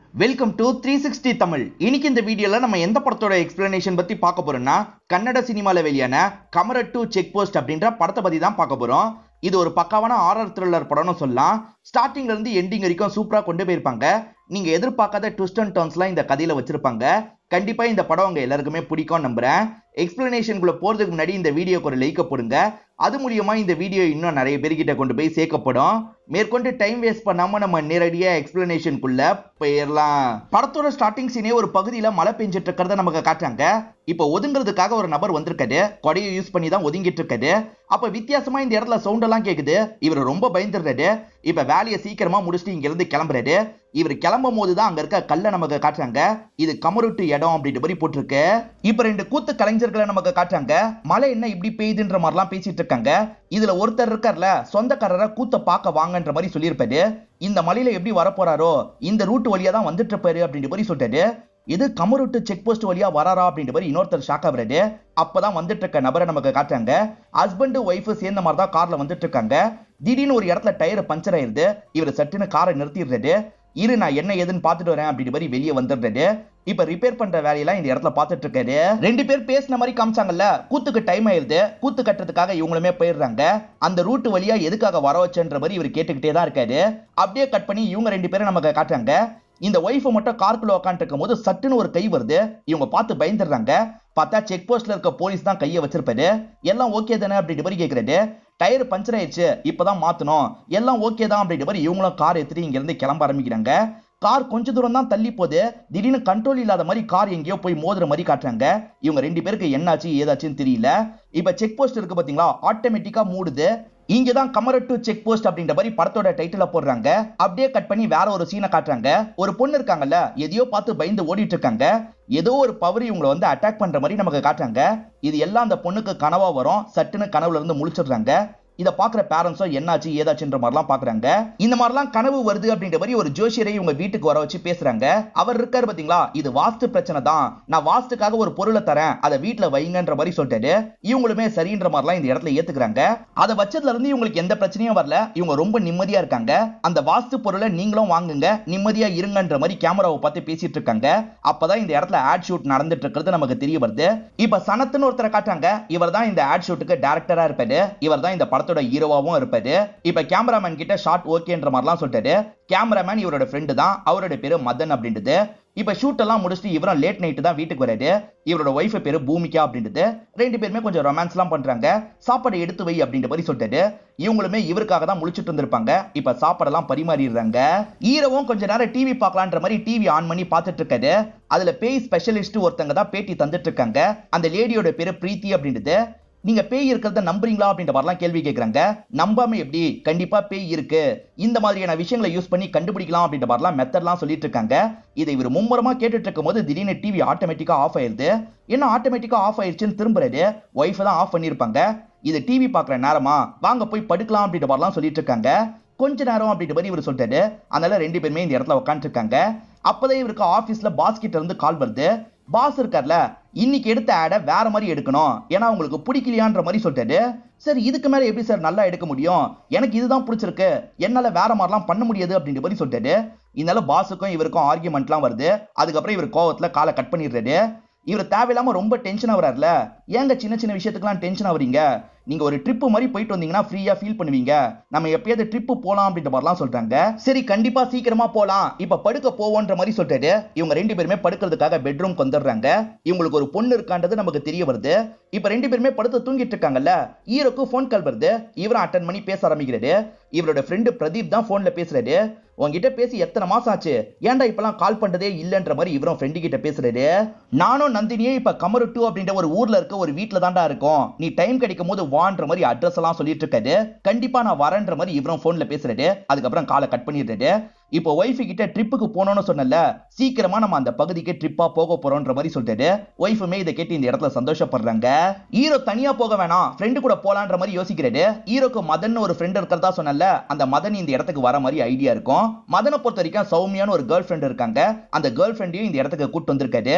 welcome to three sixty Tamil இன்னைக்கு இந்த வீடியோல நம்ம எந்த படத்தோட எக்ஸ்பிளனேஷன் பத்தி பார்க்க போறோம்னா கன்னட சினிமால வெளியான கமர டு செக் போஸ்ட் அப்படின்ற படத்தை பத்தி தான் பார்க்க போறோம் இது ஒரு பக்காவான ஆரர் த்ரில்லர் படம்னு சொல்லலாம் ஸ்டார்டிங்ல இருந்து எண்டிங் வரைக்கும் சூப்பரா கொண்டு போயிருப்பாங்க நீங்க எதிர்பார்க்காத ட்விஸ்ட் அண்ட் டர்ன்ஸ்லாம் இந்த கதையில வச்சிருப்பாங்க கண்டிப்பா இந்த படம் உங்க எல்லாருக்குமே பிடிக்கும் நம்புறேன் எக்ஸ்பிளனேஷனுக்குள்ள போறதுக்கு முன்னாடி இந்த வீடியோக்கு ஒரு லைக்க போடுங்க அது மூலியமா இந்த வீடியோ இன்னும் நிறைய பேர்கிட்ட கொண்டு போய் சேர்க்கப்படும் மேற்கொண்டு டைம் வேஸ்ட் பண்ணாம நம்ம நேரடியா எக்ஸ்பிளனேஷனுக்குள்ள போயிடலாம் படத்தோட ஸ்டார்டிங் சீனே ஒரு பகுதியில மழை பெஞ்சிட்டு இருக்கிறத நமக்கு காட்டுறாங்க இப்ப ஒதுங்கிறதுக்காக ஒரு நபர் வந்திருக்காரு கொடையை யூஸ் பண்ணி தான் ஒதுங்கிட்டு இருக்காரு அப்ப வித்தியாசமா இந்த இடத்துல சவுண்ட் எல்லாம் கேக்குது இவர் ரொம்ப பயந்துடுறாரு இப்ப வேலையை சீக்கிரமா முடிச்சுட்டு இங்க இருந்து கிளம்புறாரு இவர் கிளம்பும் போது தான் அங்க இருக்க கல்லை நமக்கு காட்டுறாங்க இது கமருட்டு இடம் அப்படின்ற மாதிரி போட்டிருக்கு இப்ப ரெண்டு கூத்து கலைஞர்களை நமக்கு காட்டுறாங்க மழை என்ன இப்படி பெய்யுதுன்ற மாதிரிலாம் பேசிட்டு இருக்காங்க இதுல ஒருத்தர் இருக்கார்ல சொந்தக்காரரை கூத்த பார்க்க வாங்கன்ற மாதிரி சொல்லியிருப்பாரு இந்த மலையில எப்படி வரப்போறாரோ இந்த ரூட் வழியா தான் வந்துட்டு இருப்பாரு அப்படின்ற மாதிரி சொல்லிட்டாரு இது கமருட்டு செக் போஸ்ட் வழியா வராரா அப்படின்ற மாதிரி இன்னொருத்தர் ஷாக் ஆகுறாரு அப்பதான் வந்துட்டு இருக்க நபரை நமக்கு காட்டுறாங்க ஹஸ்பண்ட் ஒய்ஃப் சேர்ந்த மாதிரி தான் கார்ல வந்துட்டு இருக்காங்க திடீர்னு ஒரு இடத்துல டயர் பஞ்சர் ஆயிருது இவர் சட்டுன்னு காரை நிறுத்திடுறாரு இரு நான் என்ன ஏதுன்னு பார்த்துட்டு வரேன் அப்படின்ற மாதிரி வெளியே வந்துடுறாரு இப்ப ரிப்பேர் பண்ற வேலையெல்லாம் இந்த இடத்துல பார்த்துட்டு இருக்காரு ரெண்டு பேர் பேசின மாதிரி காமிச்சாங்கல்ல கூத்துக்கு டைம் ஆயிருது கூத்து கட்டுறதுக்காக இவங்களுமே போயிடுறாங்க அந்த ரூட் வழியா எதுக்காக வர வச்சன்ற மாதிரி இவர் கேட்டுக்கிட்டே தான் இருக்காரு அப்படியே கட் பண்ணி இவங்க ரெண்டு பேரும் நமக்கு காட்டுறாங்க இந்த ஒய்ஃபை மட்டும் கார்க்குள்ள உட்காந்துட்டு இருக்கும் போது சட்டுன்னு ஒரு கை வருது இவங்க பார்த்து பயந்துடுறாங்க பார்த்தா செக் போஸ்ட்ல இருக்க போலீஸ் தான் கையை வச்சிருப்பாரு எல்லாம் ஓகே தானே அப்படின்ற மாதிரி கேட்கறாரு டயர் பஞ்சர் ஆயிடுச்சு இப்பதான் மாத்தணும் எல்லாம் ஓகே தான் அப்படின்ற மாதிரி இவங்களும் கார் எடுத்துட்டு இங்க இருந்து கிளம்ப ஆரம்பிக்கிறாங்க கார் கொஞ்ச தூரம் தான் தள்ளி போகுது திடீர்னு கண்ட்ரோல் இல்லாத மாதிரி கார் எங்கேயோ போய் மோதுற மாதிரி காட்டுறாங்க இவங்க ரெண்டு பேருக்கு என்னாச்சு ஏதாச்சுன்னு தெரியல இப்ப செக் போஸ்ட் இருக்கு பாத்தீங்களா ஆட்டோமேட்டிக்கா மூடுது இங்க தான் கமர டு செக் போஸ்ட் அப்படின்ற மாதிரி படத்தோட டைட்டில போடுறாங்க அப்படியே கட் பண்ணி வேற ஒரு சீனை காட்டுறாங்க ஒரு பொண்ணு இருக்காங்கல்ல எதையோ பார்த்து பயந்து ஓடிட்டு இருக்காங்க ஏதோ ஒரு பவர் இவங்களை வந்து அட்டாக் பண்ற மாதிரி நமக்கு காட்டுறாங்க இது எல்லாம் அந்த பொண்ணுக்கு கனவா வரும் சட்டுன்னு கனவுல இருந்து முழிச்சிடுறாங்க இதை பாக்குற பேரண்ட்ஸும் என்னாச்சு ஏதாச்சுன்ற மாதிரிலாம் பாக்குறாங்க இந்த மாதிரிலாம் கனவு வருது அப்படின்ற மாதிரி ஒரு ஜோசியரை இவங்க வீட்டுக்கு வர வச்சு பேசுறாங்க அவர் இருக்காரு பாத்தீங்களா இது வாஸ்து பிரச்சனை தான் நான் வாஸ்துக்காக ஒரு பொருளை தரேன் அதை வீட்டுல வைங்கன்ற மாதிரி சொல்லிட்டாரு இவங்களுமே சரின்ற மாதிரிலாம் இந்த இடத்துல ஏத்துக்கிறாங்க அதை வச்சதுல இருந்து இவங்களுக்கு எந்த பிரச்சனையும் வரல இவங்க ரொம்ப நிம்மதியா இருக்காங்க அந்த வாஸ்து பொருளை நீங்களும் வாங்குங்க நிம்மதியா இருங்கன்ற மாதிரி கேமராவை பார்த்து பேசிட்டு இருக்காங்க அப்பதான் இந்த இடத்துல ஆட் ஷூட் நடந்துட்டு இருக்கிறது நமக்கு தெரிய வருது இப்ப சனத்துன்னு ஒருத்தரை காட்டுறாங்க இவர் தான் இந்த ஆட் ஷூட்டுக்கு டேரக்டரா இருப்பாரு இவர் தான் இந்த படத்தோட ஹீரோவாவும் இருப்பாரு இப்ப கேமராமேன் கிட்ட ஷார்ட் ஓகேன்ற மாதிரிலாம் சொல்லிட்டாரு கேமராமேன் இவரோட ஃப்ரெண்டு தான் அவரோட பேரு மதன் அப்படின்றது இப்ப ஷூட் எல்லாம் முடிச்சுட்டு இவரும் லேட் நைட்டு தான் வீட்டுக்கு வராரு இவரோட ஒய்ஃப் பேரு பூமிகா அப்படின்றது ரெண்டு பேருமே கொஞ்சம் ரொமான்ஸ் எல்லாம் பண்றாங்க சாப்பாடு எடுத்து வை அப்படின்ற மாதிரி சொல்லிட்டாரு இவங்களுமே இவருக்காக தான் முழிச்சிட்டு இருந்திருப்பாங்க இப்ப சாப்பாடெல்லாம் பரிமாறிடுறாங்க ஈரவும் கொஞ்ச நேரம் டிவி பார்க்கலான்ற மாதிரி டிவி ஆன் பண்ணி பார்த்துட்டு இருக்காரு அதுல பேய் ஸ்பெஷலிஸ்ட் ஒருத்தங்க தான் பேட்டி தந்துட்டு இருக்காங்க அந்த லேடியோட பேரு பிரீத்தி அப்படின்றது நீங்க பேய் இருக்கிறத நம்புறீங்களா அப்படின்ற மாதிரிலாம் கேள்வி கேட்கறாங்க நம்பாம எப்படி கண்டிப்பா பேய் இருக்கு இந்த மாதிரியான விஷயங்களை யூஸ் பண்ணி கண்டுபிடிக்கலாம் அப்படின்ற மாதிரிலாம் மெத்தட்லாம் சொல்லிட்டு இருக்காங்க இதை இவர் மும்முரமா கேட்டுட்டு இருக்கும் போது திடீர்னு டிவி ஆட்டோமேட்டிக்கா ஆஃப் ஆயிருது என்ன ஆட்டோமேட்டிக்கா ஆஃப் ஆயிருச்சுன்னு திரும்புறாரு ஒய்ஃப் தான் ஆஃப் பண்ணிருப்பாங்க இது டிவி பாக்குற நேரமா வாங்க போய் படுக்கலாம் அப்படின்ற மாதிரிலாம் சொல்லிட்டு இருக்காங்க கொஞ்ச நேரம் அப்படின்ற மாதிரி இவர் சொல்லிட்டாரு அதனால ரெண்டு பேருமே இந்த இடத்துல உட்காந்துட்டு இருக்காங்க அப்பதான் இவருக்கு ஆபீஸ்ல பாஸ் கிட்ட இருந்து கால் வருது பாஸ் இருக்கார்ல இன்னைக்கு எடுத்த ஆடை வேற மாதிரி எடுக்கணும் ஏன்னா உங்களுக்கு பிடிக்கலையான்ற மாதிரி சொல்லிட்டாரு சரி இதுக்கு மேல எப்படி சார் நல்லா எடுக்க முடியும் எனக்கு இதுதான் பிடிச்சிருக்கு என்னால வேற மாதிரிலாம் பண்ண முடியாது அப்படின்ற மாதிரி சொல்லிட்டாரு இதனால பாஸுக்கும் இவருக்கும் ஆர்கியூமெண்ட்லாம் வருது அதுக்கப்புறம் இவர் கோவத்துல காலை கட் பண்ணிடுறாரு இவர் தேவையில்லாம ரொம்ப டென்ஷன் ஆகுறாருல ஏங்க சின்ன சின்ன விஷயத்துக்குலாம் டென்ஷன் ஆகுறீங்க நீங்க ஒரு ட்ரிப் மாதிரி போயிட்டு வந்தீங்கன்னா ஃப்ரீயா ஃபீல் பண்ணுவீங்க நம்ம எப்பயாவது ட்ரிப் போலாம் அப்படின்ற மாதிரிலாம் சொல்றாங்க சரி கண்டிப்பா சீக்கிரமா போலாம் இப்ப படுக்க போவோன்ற மாதிரி சொல்லிட்டாரு இவங்க ரெண்டு பேருமே படுக்கிறதுக்காக பெட்ரூம் வந்துடுறாங்க இவங்களுக்கு ஒரு பொண்ணு இருக்கான்றது நமக்கு தெரிய வருது இப்ப ரெண்டு பேருமே படுத்து தூங்கிட்டு இருக்காங்கல்ல ஈரோக்கு ஃபோன் கால் வருது இவரும் அட்டன் பண்ணி பேச ஆரம்பிக்கிறாரு இவரோட ஃப்ரெண்டு பிரதீப் தான் போன்ல பேசுறாரு உங்ககிட்ட பேசி எத்தனை மாசம் ஆச்சு ஏன்டா இப்பெல்லாம் கால் பண்றதே இல்லன்ற மாதிரி இவரும் ஃப்ரெண்டு கிட்ட பேசுறாரு நானும் நந்தினியே இப்ப கமரு டூ அப்படின்ற ஒரு ஊர்ல இருக்க ஒரு வீட்டுல தான்டா இருக்கோம் நீ டைம் கிடைக்கும் போது வான்ற மாதிரி அட்ரஸ் எல்லாம் சொல்லிட்டு இருக்காரு கண்டிப்பா நான் வரேன்ற மாதிரி இவரும் போன்ல பேசுறாரு அதுக்கப்புறம் காலை கட் பண்ணிடுறாரு இப்போ ஒய்ஃபு கிட்ட ட்ரிப்புக்கு போனோம்னு சொன்னல சீக்கிரமா நம்ம அந்த பகுதிக்கு ட்ரிப்பா போக போறோம்ன்ற மாதிரி சொல்லிட்டாரு ஒய்ஃபுமே இதை கேட்டு இந்த இடத்துல சந்தோஷப்படுறாங்க ஹீரோ தனியா போக வேணாம் ஃப்ரெண்டு கூட போலான்ற மாதிரி யோசிக்கிறாரு ஹீரோக்கு மதன் ஒரு ஃப்ரெண்ட் இருக்கிறதா சொன்னல அந்த மதன் இந்த இடத்துக்கு வர மாதிரி ஐடியா இருக்கும் மதனை பொறுத்த வரைக்கும் சௌமியான ஒரு கேர்ள் ஃப்ரெண்ட் இருக்காங்க அந்த கேர்ள் ஃப்ரெண்டையும் இந்த இடத்துக்கு கூட்டு வந்திருக்காரு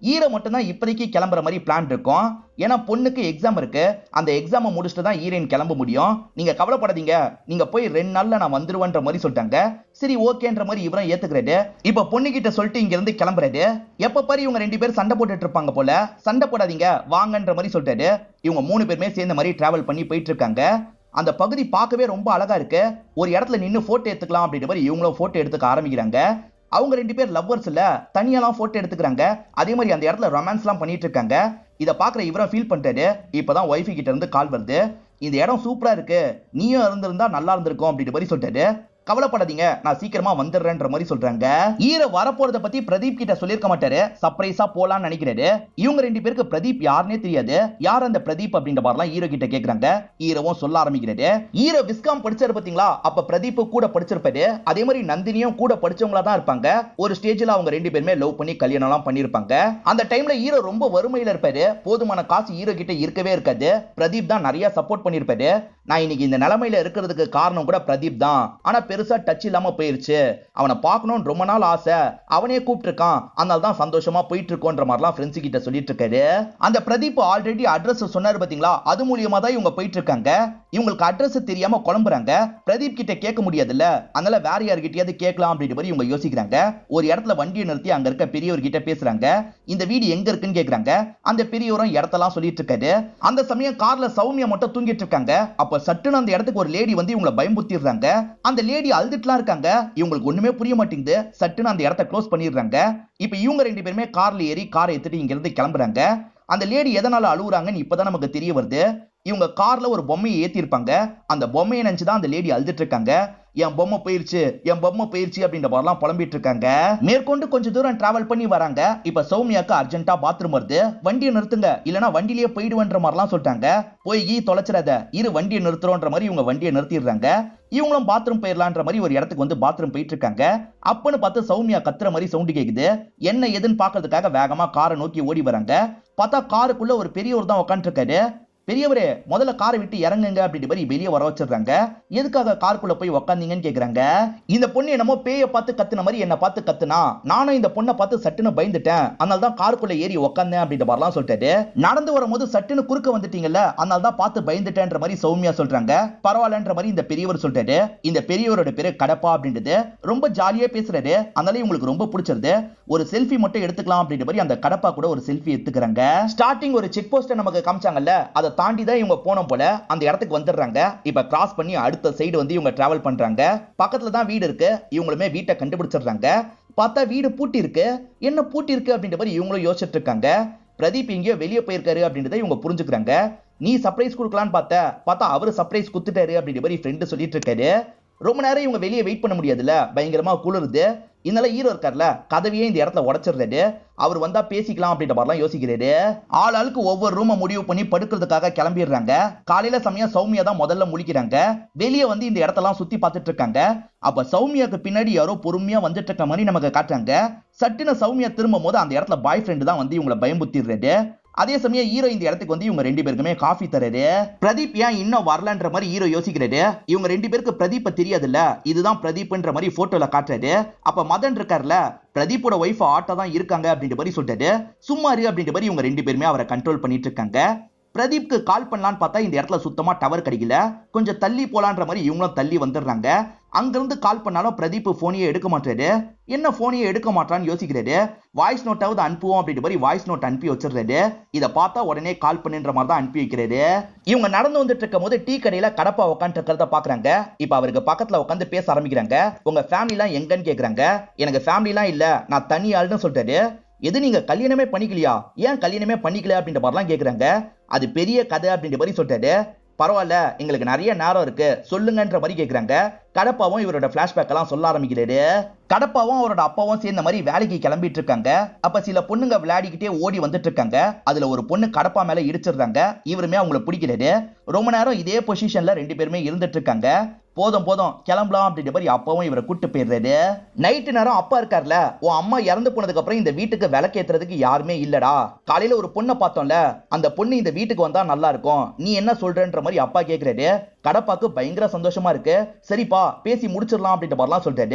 ஈர மட்டும் தான் இப்போதைக்கு கிளம்புற மாதிரி பிளான் இருக்கும் ஏன்னா பொண்ணுக்கு எக்ஸாம் இருக்கு அந்த எக்ஸாமை முடிச்சுட்டு தான் ஈரன் கிளம்ப முடியும் நீங்க கவலைப்படாதீங்க நீங்க போய் ரெண்டு நாள்ல நான் வந்துருவேன்ற மாதிரி சொல்லிட்டாங்க சரி ஓகேன்ற மாதிரி இவரும் ஏத்துக்கிறாரு இப்ப பொண்ணுகிட்ட சொல்லிட்டு இங்க இருந்து கிளம்புறாரு எப்ப பாரு இவங்க ரெண்டு பேரும் சண்டை போட்டுட்டு இருப்பாங்க போல சண்டை போடாதீங்க வாங்கன்ற மாதிரி சொல்லிட்டாரு இவங்க மூணு பேருமே சேர்ந்த மாதிரி டிராவல் பண்ணி போயிட்டு இருக்காங்க அந்த பகுதி பார்க்கவே ரொம்ப அழகா இருக்கு ஒரு இடத்துல நின்று போட்டோ எடுத்துக்கலாம் அப்படின்ற மாதிரி இவங்களும் போட்டோ எடுத்துக்க ஆரம்பிக்கிறாங்க அவங்க ரெண்டு பேர் லவ்வர்ஸ் இல்ல தனியாலாம் போட்டோ எடுத்துக்கிறாங்க அதே மாதிரி அந்த இடத்துல ரொமான்ஸ்லாம் பண்ணிட்டு இருக்காங்க இதை பார்க்குற இவரும் ஃபீல் பண்ணிட்டாரு இப்பதான் ஒய்ஃபு கிட்ட இருந்து கால் வருது இந்த இடம் சூப்பரா இருக்கு நீயும் இருந்திருந்தா நல்லா இருந்திருக்கும் அப்படின்ற மாதிரி சொல்லிட்டாரு கவலைப்படாதீங்க நான் சீக்கிரமா வந்துடுறேன்ற மாதிரி சொல்றாங்க ஈர வரப்போறத பத்தி பிரதீப் கிட்ட சொல்லியிருக்க மாட்டாரு சர்ப்ரைஸா போலாம்னு நினைக்கிறாரு இவங்க ரெண்டு பேருக்கு பிரதீப் யாருன்னே தெரியாது யார் அந்த பிரதீப் அப்படின்ற மாதிரிலாம் ஹீரோ கிட்ட கேக்குறாங்க ஹீரோவும் சொல்ல ஆரம்பிக்கிறாரு ஹீரோ விஸ்காம் படிச்சாரு பாத்தீங்களா அப்ப பிரதீப் கூட படிச்சிருப்பாரு அதே மாதிரி நந்தினியும் கூட படிச்சவங்களா தான் இருப்பாங்க ஒரு ஸ்டேஜ்ல அவங்க ரெண்டு பேருமே லவ் பண்ணி கல்யாணம் எல்லாம் பண்ணிருப்பாங்க அந்த டைம்ல ஹீரோ ரொம்ப வறுமையில இருப்பாரு போதுமான காசு ஹீரோ கிட்ட இருக்கவே இருக்காது பிரதீப் தான் நிறைய சப்போர்ட் பண்ணிருப்பாரு நான் இன்னைக்கு இந்த நிலைமையில இருக்கிறதுக்கு காரணம் கூட பிரதீப் தான் ஆனா பெருசா டச் இல்லாம போயிருச்சு அவனை பார்க்கணும்னு ரொம்ப நாள் ஆசை அவனே கூப்பிட்டுருக்கான் அதனால தான் சந்தோஷமா போயிட்டு இருக்கோன்ற மாதிரிலாம் ஃப்ரெண்ட்ஸ் கிட்ட சொல்லிட்டு இருக்காரு அந்த பிரதீப் ஆல்ரெடி அட்ரஸ் சொன்னாரு பாத்தீங்களா அது மூலியமா தான் இவங்க போயிட்டு இருக்காங்க இவங்களுக்கு அட்ரஸ் தெரியாம குழம்புறாங்க பிரதீப் கிட்ட கேட்க முடியாதுல்ல அதனால வேற யார்கிட்டயாவது கேட்கலாம் அப்படின்ற மாதிரி இவங்க யோசிக்கிறாங்க ஒரு இடத்துல வண்டியை நிறுத்தி அங்க இருக்க பெரியவர் கிட்ட பேசுறாங்க இந்த வீடு எங்க இருக்குன்னு கேக்குறாங்க அந்த பெரியவரும் இடத்தெல்லாம் சொல்லிட்டு இருக்காரு அந்த சமயம் கார்ல சௌமியா மட்டும் தூங்கிட்டு இருக்காங்க அப்ப சட்டுன்னு அந்த இடத்துக்கு ஒரு லேடி வந்து இவங்களை பயம்புத்திடுறாங்க அந்த லேடி அழுதுட்டுலாம் இருக்காங்க இவங்களுக்கு ஒண்ணுமே புரிய மாட்டேங்குது சட்டுன்னு அந்த இடத்த க்ளோஸ் பண்ணிடுறாங்க இப்ப இவங்க ரெண்டு பேருமே கார்ல ஏறி காரை எடுத்துட்டு இங்க இருந்து கிளம்புறாங்க அந்த லேடி எதனால அழுகுறாங்கன்னு இப்பதான் நமக்கு தெரிய வருது இவங்க கார்ல ஒரு பொம்மையை ஏத்திருப்பாங்க அந்த பொம்மையை நினைச்சுதான் அந்த லேடி அழுதுட்டு இருக்காங்க என் பொம்மை போயிருச்சு என் பொம்மை போயிருச்சு அப்படின்ற மாதிரிலாம் புலம்பிட்டு இருக்காங்க மேற்கொண்டு கொஞ்சம் தூரம் டிராவல் பண்ணி வராங்க இப்ப சௌமியாக்கு அர்ஜென்ட்டா பாத்ரூம் வருது வண்டியை நிறுத்துங்க இல்லனா வண்டியிலேயே போயிடுவேன்ற மாதிரிலாம் சொல்லிட்டாங்க போய் ஈ தொலைச்சிடாத இரு வண்டியை நிறுத்துறோன்ற மாதிரி இவங்க வண்டியை நிறுத்திடுறாங்க இவங்களும் பாத்ரூம் போயிடலான்ற மாதிரி ஒரு இடத்துக்கு வந்து பாத்ரூம் போயிட்டு இருக்காங்க அப்பன்னு பார்த்து சௌமியா கத்துற மாதிரி சவுண்டு கேக்குது என்ன எதுன்னு பாக்குறதுக்காக வேகமா காரை நோக்கி ஓடி வராங்க பார்த்தா காருக்குள்ள ஒரு பெரியவர் தான் உட்காந்துருக்காரு பெரியவரே முதல்ல காரை விட்டு இறங்குங்க அப்படின்ற மாதிரி வெளியே வர வச்சிடுறாங்க எதுக்காக காருக்குள்ள போய் உக்காந்தீங்கன்னு கேக்குறாங்க இந்த பொண்ணு என்னமோ பேய பார்த்து கத்துன மாதிரி என்ன பார்த்து கத்துனா நானும் இந்த பொண்ணை பார்த்து சட்டுன்னு பயந்துட்டேன் அதனால தான் காருக்குள்ள ஏறி உக்காந்தேன் அப்படின்ற மாதிரிலாம் சொல்லிட்டாரு நடந்து வரும்போது சட்டுன்னு குறுக்க வந்துட்டீங்கல்ல அதனால தான் பார்த்து பயந்துட்டேன்ற மாதிரி சௌமியா சொல்றாங்க பரவாயில்லன்ற மாதிரி இந்த பெரியவர் சொல்லிட்டாரு இந்த பெரியவரோட பேரு கடப்பா அப்படின்றது ரொம்ப ஜாலியா பேசுறாரு அதனால இவங்களுக்கு ரொம்ப பிடிச்சிருது ஒரு செல்ஃபி மட்டும் எடுத்துக்கலாம் அப்படின்ற மாதிரி அந்த கடப்பா கூட ஒரு செல்ஃபி எடுத்துக்கிறாங்க ஸ்டார்டிங் ஒரு செக் போஸ்ட் நமக்கு காமிச்சாங்கல்ல அதை தாண்டி தான் இவங்க போன போல அந்த இடத்துக்கு வந்துடுறாங்க இப்ப கிராஸ் பண்ணி அடுத்த சைடு வந்து இவங்க டிராவல் பண்றாங்க பக்கத்துல தான் வீடு இருக்கு இவங்களுமே வீட்டை கண்டுபிடிச்சிடுறாங்க பார்த்தா வீடு பூட்டி இருக்கு என்ன பூட்டி இருக்கு அப்படின்ற மாதிரி இவங்களும் யோசிச்சுட்டு இருக்காங்க பிரதீப் எங்கேயோ வெளியே போயிருக்காரு அப்படின்றத இவங்க புரிஞ்சுக்கிறாங்க நீ சர்ப்ரைஸ் கொடுக்கலான்னு பார்த்த பார்த்தா அவரு சர்ப்ரைஸ் குத்துட்டாரு அப்படின்ற மாதிரி ஃப்ரெண்டு சொல்லிட்டு இருக்காரு ரொம்ப நேரம் இவங்க வெளியே வெயிட் பண்ண முடியாதுல்ல பயங்கரமா குளிருது இதனால ஹீரோ இருக்கார்ல கதவையே இந்த இடத்துல உடச்சிடுறாரு அவர் வந்தா பேசிக்கலாம் அப்படின்ற மாதிரிலாம் யோசிக்கிறாரு ஆள் ஆளுக்கு ஒவ்வொரு ரூமை முடிவு பண்ணி படுக்கிறதுக்காக கிளம்பிடுறாங்க காலையில சமயம் சௌமியா தான் முதல்ல முழிக்கிறாங்க வெளியே வந்து இந்த இடத்தெல்லாம் சுத்தி பார்த்துட்டு இருக்காங்க அப்ப சௌமியாக்கு பின்னாடி யாரோ பொறுமையா வந்துட்டு இருக்க மாதிரி நமக்கு காட்டுறாங்க சட்டுன்னு சௌமியா திரும்பும் போது அந்த இடத்துல பாய் ஃப்ரெண்டு தான் வந்து இவங்களை பயம்புத்திடுறாரு அதே சமயம் ஹீரோ இந்த இடத்துக்கு வந்து இவங்க ரெண்டு பேருக்குமே காஃபி தராரு பிரதீப் ஏன் இன்னும் வரலன்ற மாதிரி ஹீரோ யோசிக்கிறாரு இவங்க ரெண்டு பேருக்கு பிரதீப்ப தெரியாதுல்ல இதுதான் பிரதீப்ன்ற மாதிரி போட்டோல காட்டுறாரு அப்ப மதன் இருக்கார்ல பிரதீப்போட ஒய்ஃப் ஆட்டோ தான் இருக்காங்க அப்படின்ற மாதிரி சொல்லிட்டாரு சும்மா இரு அப்படின்ற மாதிரி இவங்க ரெண்டு பேருமே அவரை கண்ட்ரோல் பண்ணிட்டு இருக்காங்க பிரதீப்க்கு கால் பண்ணலான்னு பார்த்தா இந்த இடத்துல சுத்தமா டவர் கிடைக்கல கொஞ்சம் தள்ளி போலான்ற மாதிரி இவங்களும் தள்ளி வந்துடுறாங்க அங்கிருந்து கால் பண்ணாலும் பிரதீப் போனையே எடுக்க மாட்டாரு என்ன போனையே எடுக்க மாட்டான்னு யோசிக்கிறாரு வாய்ஸ் நோட்டாவது அனுப்புவோம் அப்படின்ற மாதிரி வாய்ஸ் நோட் அனுப்பி வச்சிடுறாரு இதை பார்த்தா உடனே கால் பண்ணுன்ற மாதிரி தான் அனுப்பி வைக்கிறாரு இவங்க நடந்து வந்துட்டு இருக்கும் போது டீ கடையில கடப்பா உட்காந்து இருக்கிறத பாக்குறாங்க இப்ப அவருக்கு பக்கத்துல உட்காந்து பேச ஆரம்பிக்கிறாங்க உங்க ஃபேமிலி எல்லாம் எங்கன்னு கேக்குறாங்க எனக்கு ஃபேமிலி எல்லாம் இல்ல நான் தனி ஆள்னு சொல்லிட்டாரு எது நீங்க கல்யாணமே பண்ணிக்கலையா ஏன் கல்யாணமே பண்ணிக்கல அப்படின்ற மாதிரிலாம் கேக்குறாங்க அது பெரிய கதை அப்படின்ற மாதிரி சொல்லிட்டாரு பரவாயில்ல எங்களுக்கு நிறைய நேரம் இருக்கு சொல்லுங்கன்ற மாதிரி கேக்குறாங்க கடப்பாவும் இவரோட பிளாஷ்பேக் எல்லாம் சொல்ல ஆரம்பிக்கிறாரு கடப்பாவும் அவரோட அப்பாவும் சேர்ந்த மாதிரி வேலைக்கு கிளம்பிட்டு இருக்காங்க அப்ப சில பொண்ணுங்க விளையாடிக்கிட்டே ஓடி வந்துட்டு இருக்காங்க அதுல ஒரு பொண்ணு கடப்பா மேல இடிச்சிடுறாங்க இவருமே அவங்கள பிடிக்கிறாரு ரொம்ப நேரம் இதே பொசிஷன்ல ரெண்டு பேருமே இருந்துட்டு இருக்காங்க போதும் போதும் கிளம்பலாம் அப்படின்ற மாதிரி அப்பாவும் இவரை கூட்டு போயிடுறாரு நைட்டு நேரம் அப்பா இருக்கார்ல உன் அம்மா இறந்து போனதுக்கு அப்புறம் இந்த வீட்டுக்கு விளக்கேத்துறதுக்கு யாருமே இல்லடா காலையில ஒரு பொண்ணை பார்த்தோம்ல அந்த பொண்ணு இந்த வீட்டுக்கு வந்தா நல்லா இருக்கும் நீ என்ன சொல்றன்ற மாதிரி அப்பா கேக்குறாரு கடப்பாக்கு பயங்கர சந்தோஷமா இருக்கு சரிப்பா பேசி முடிச்சிடலாம் அப்படின்ற மாதிரிலாம் சொல்லிட்டாரு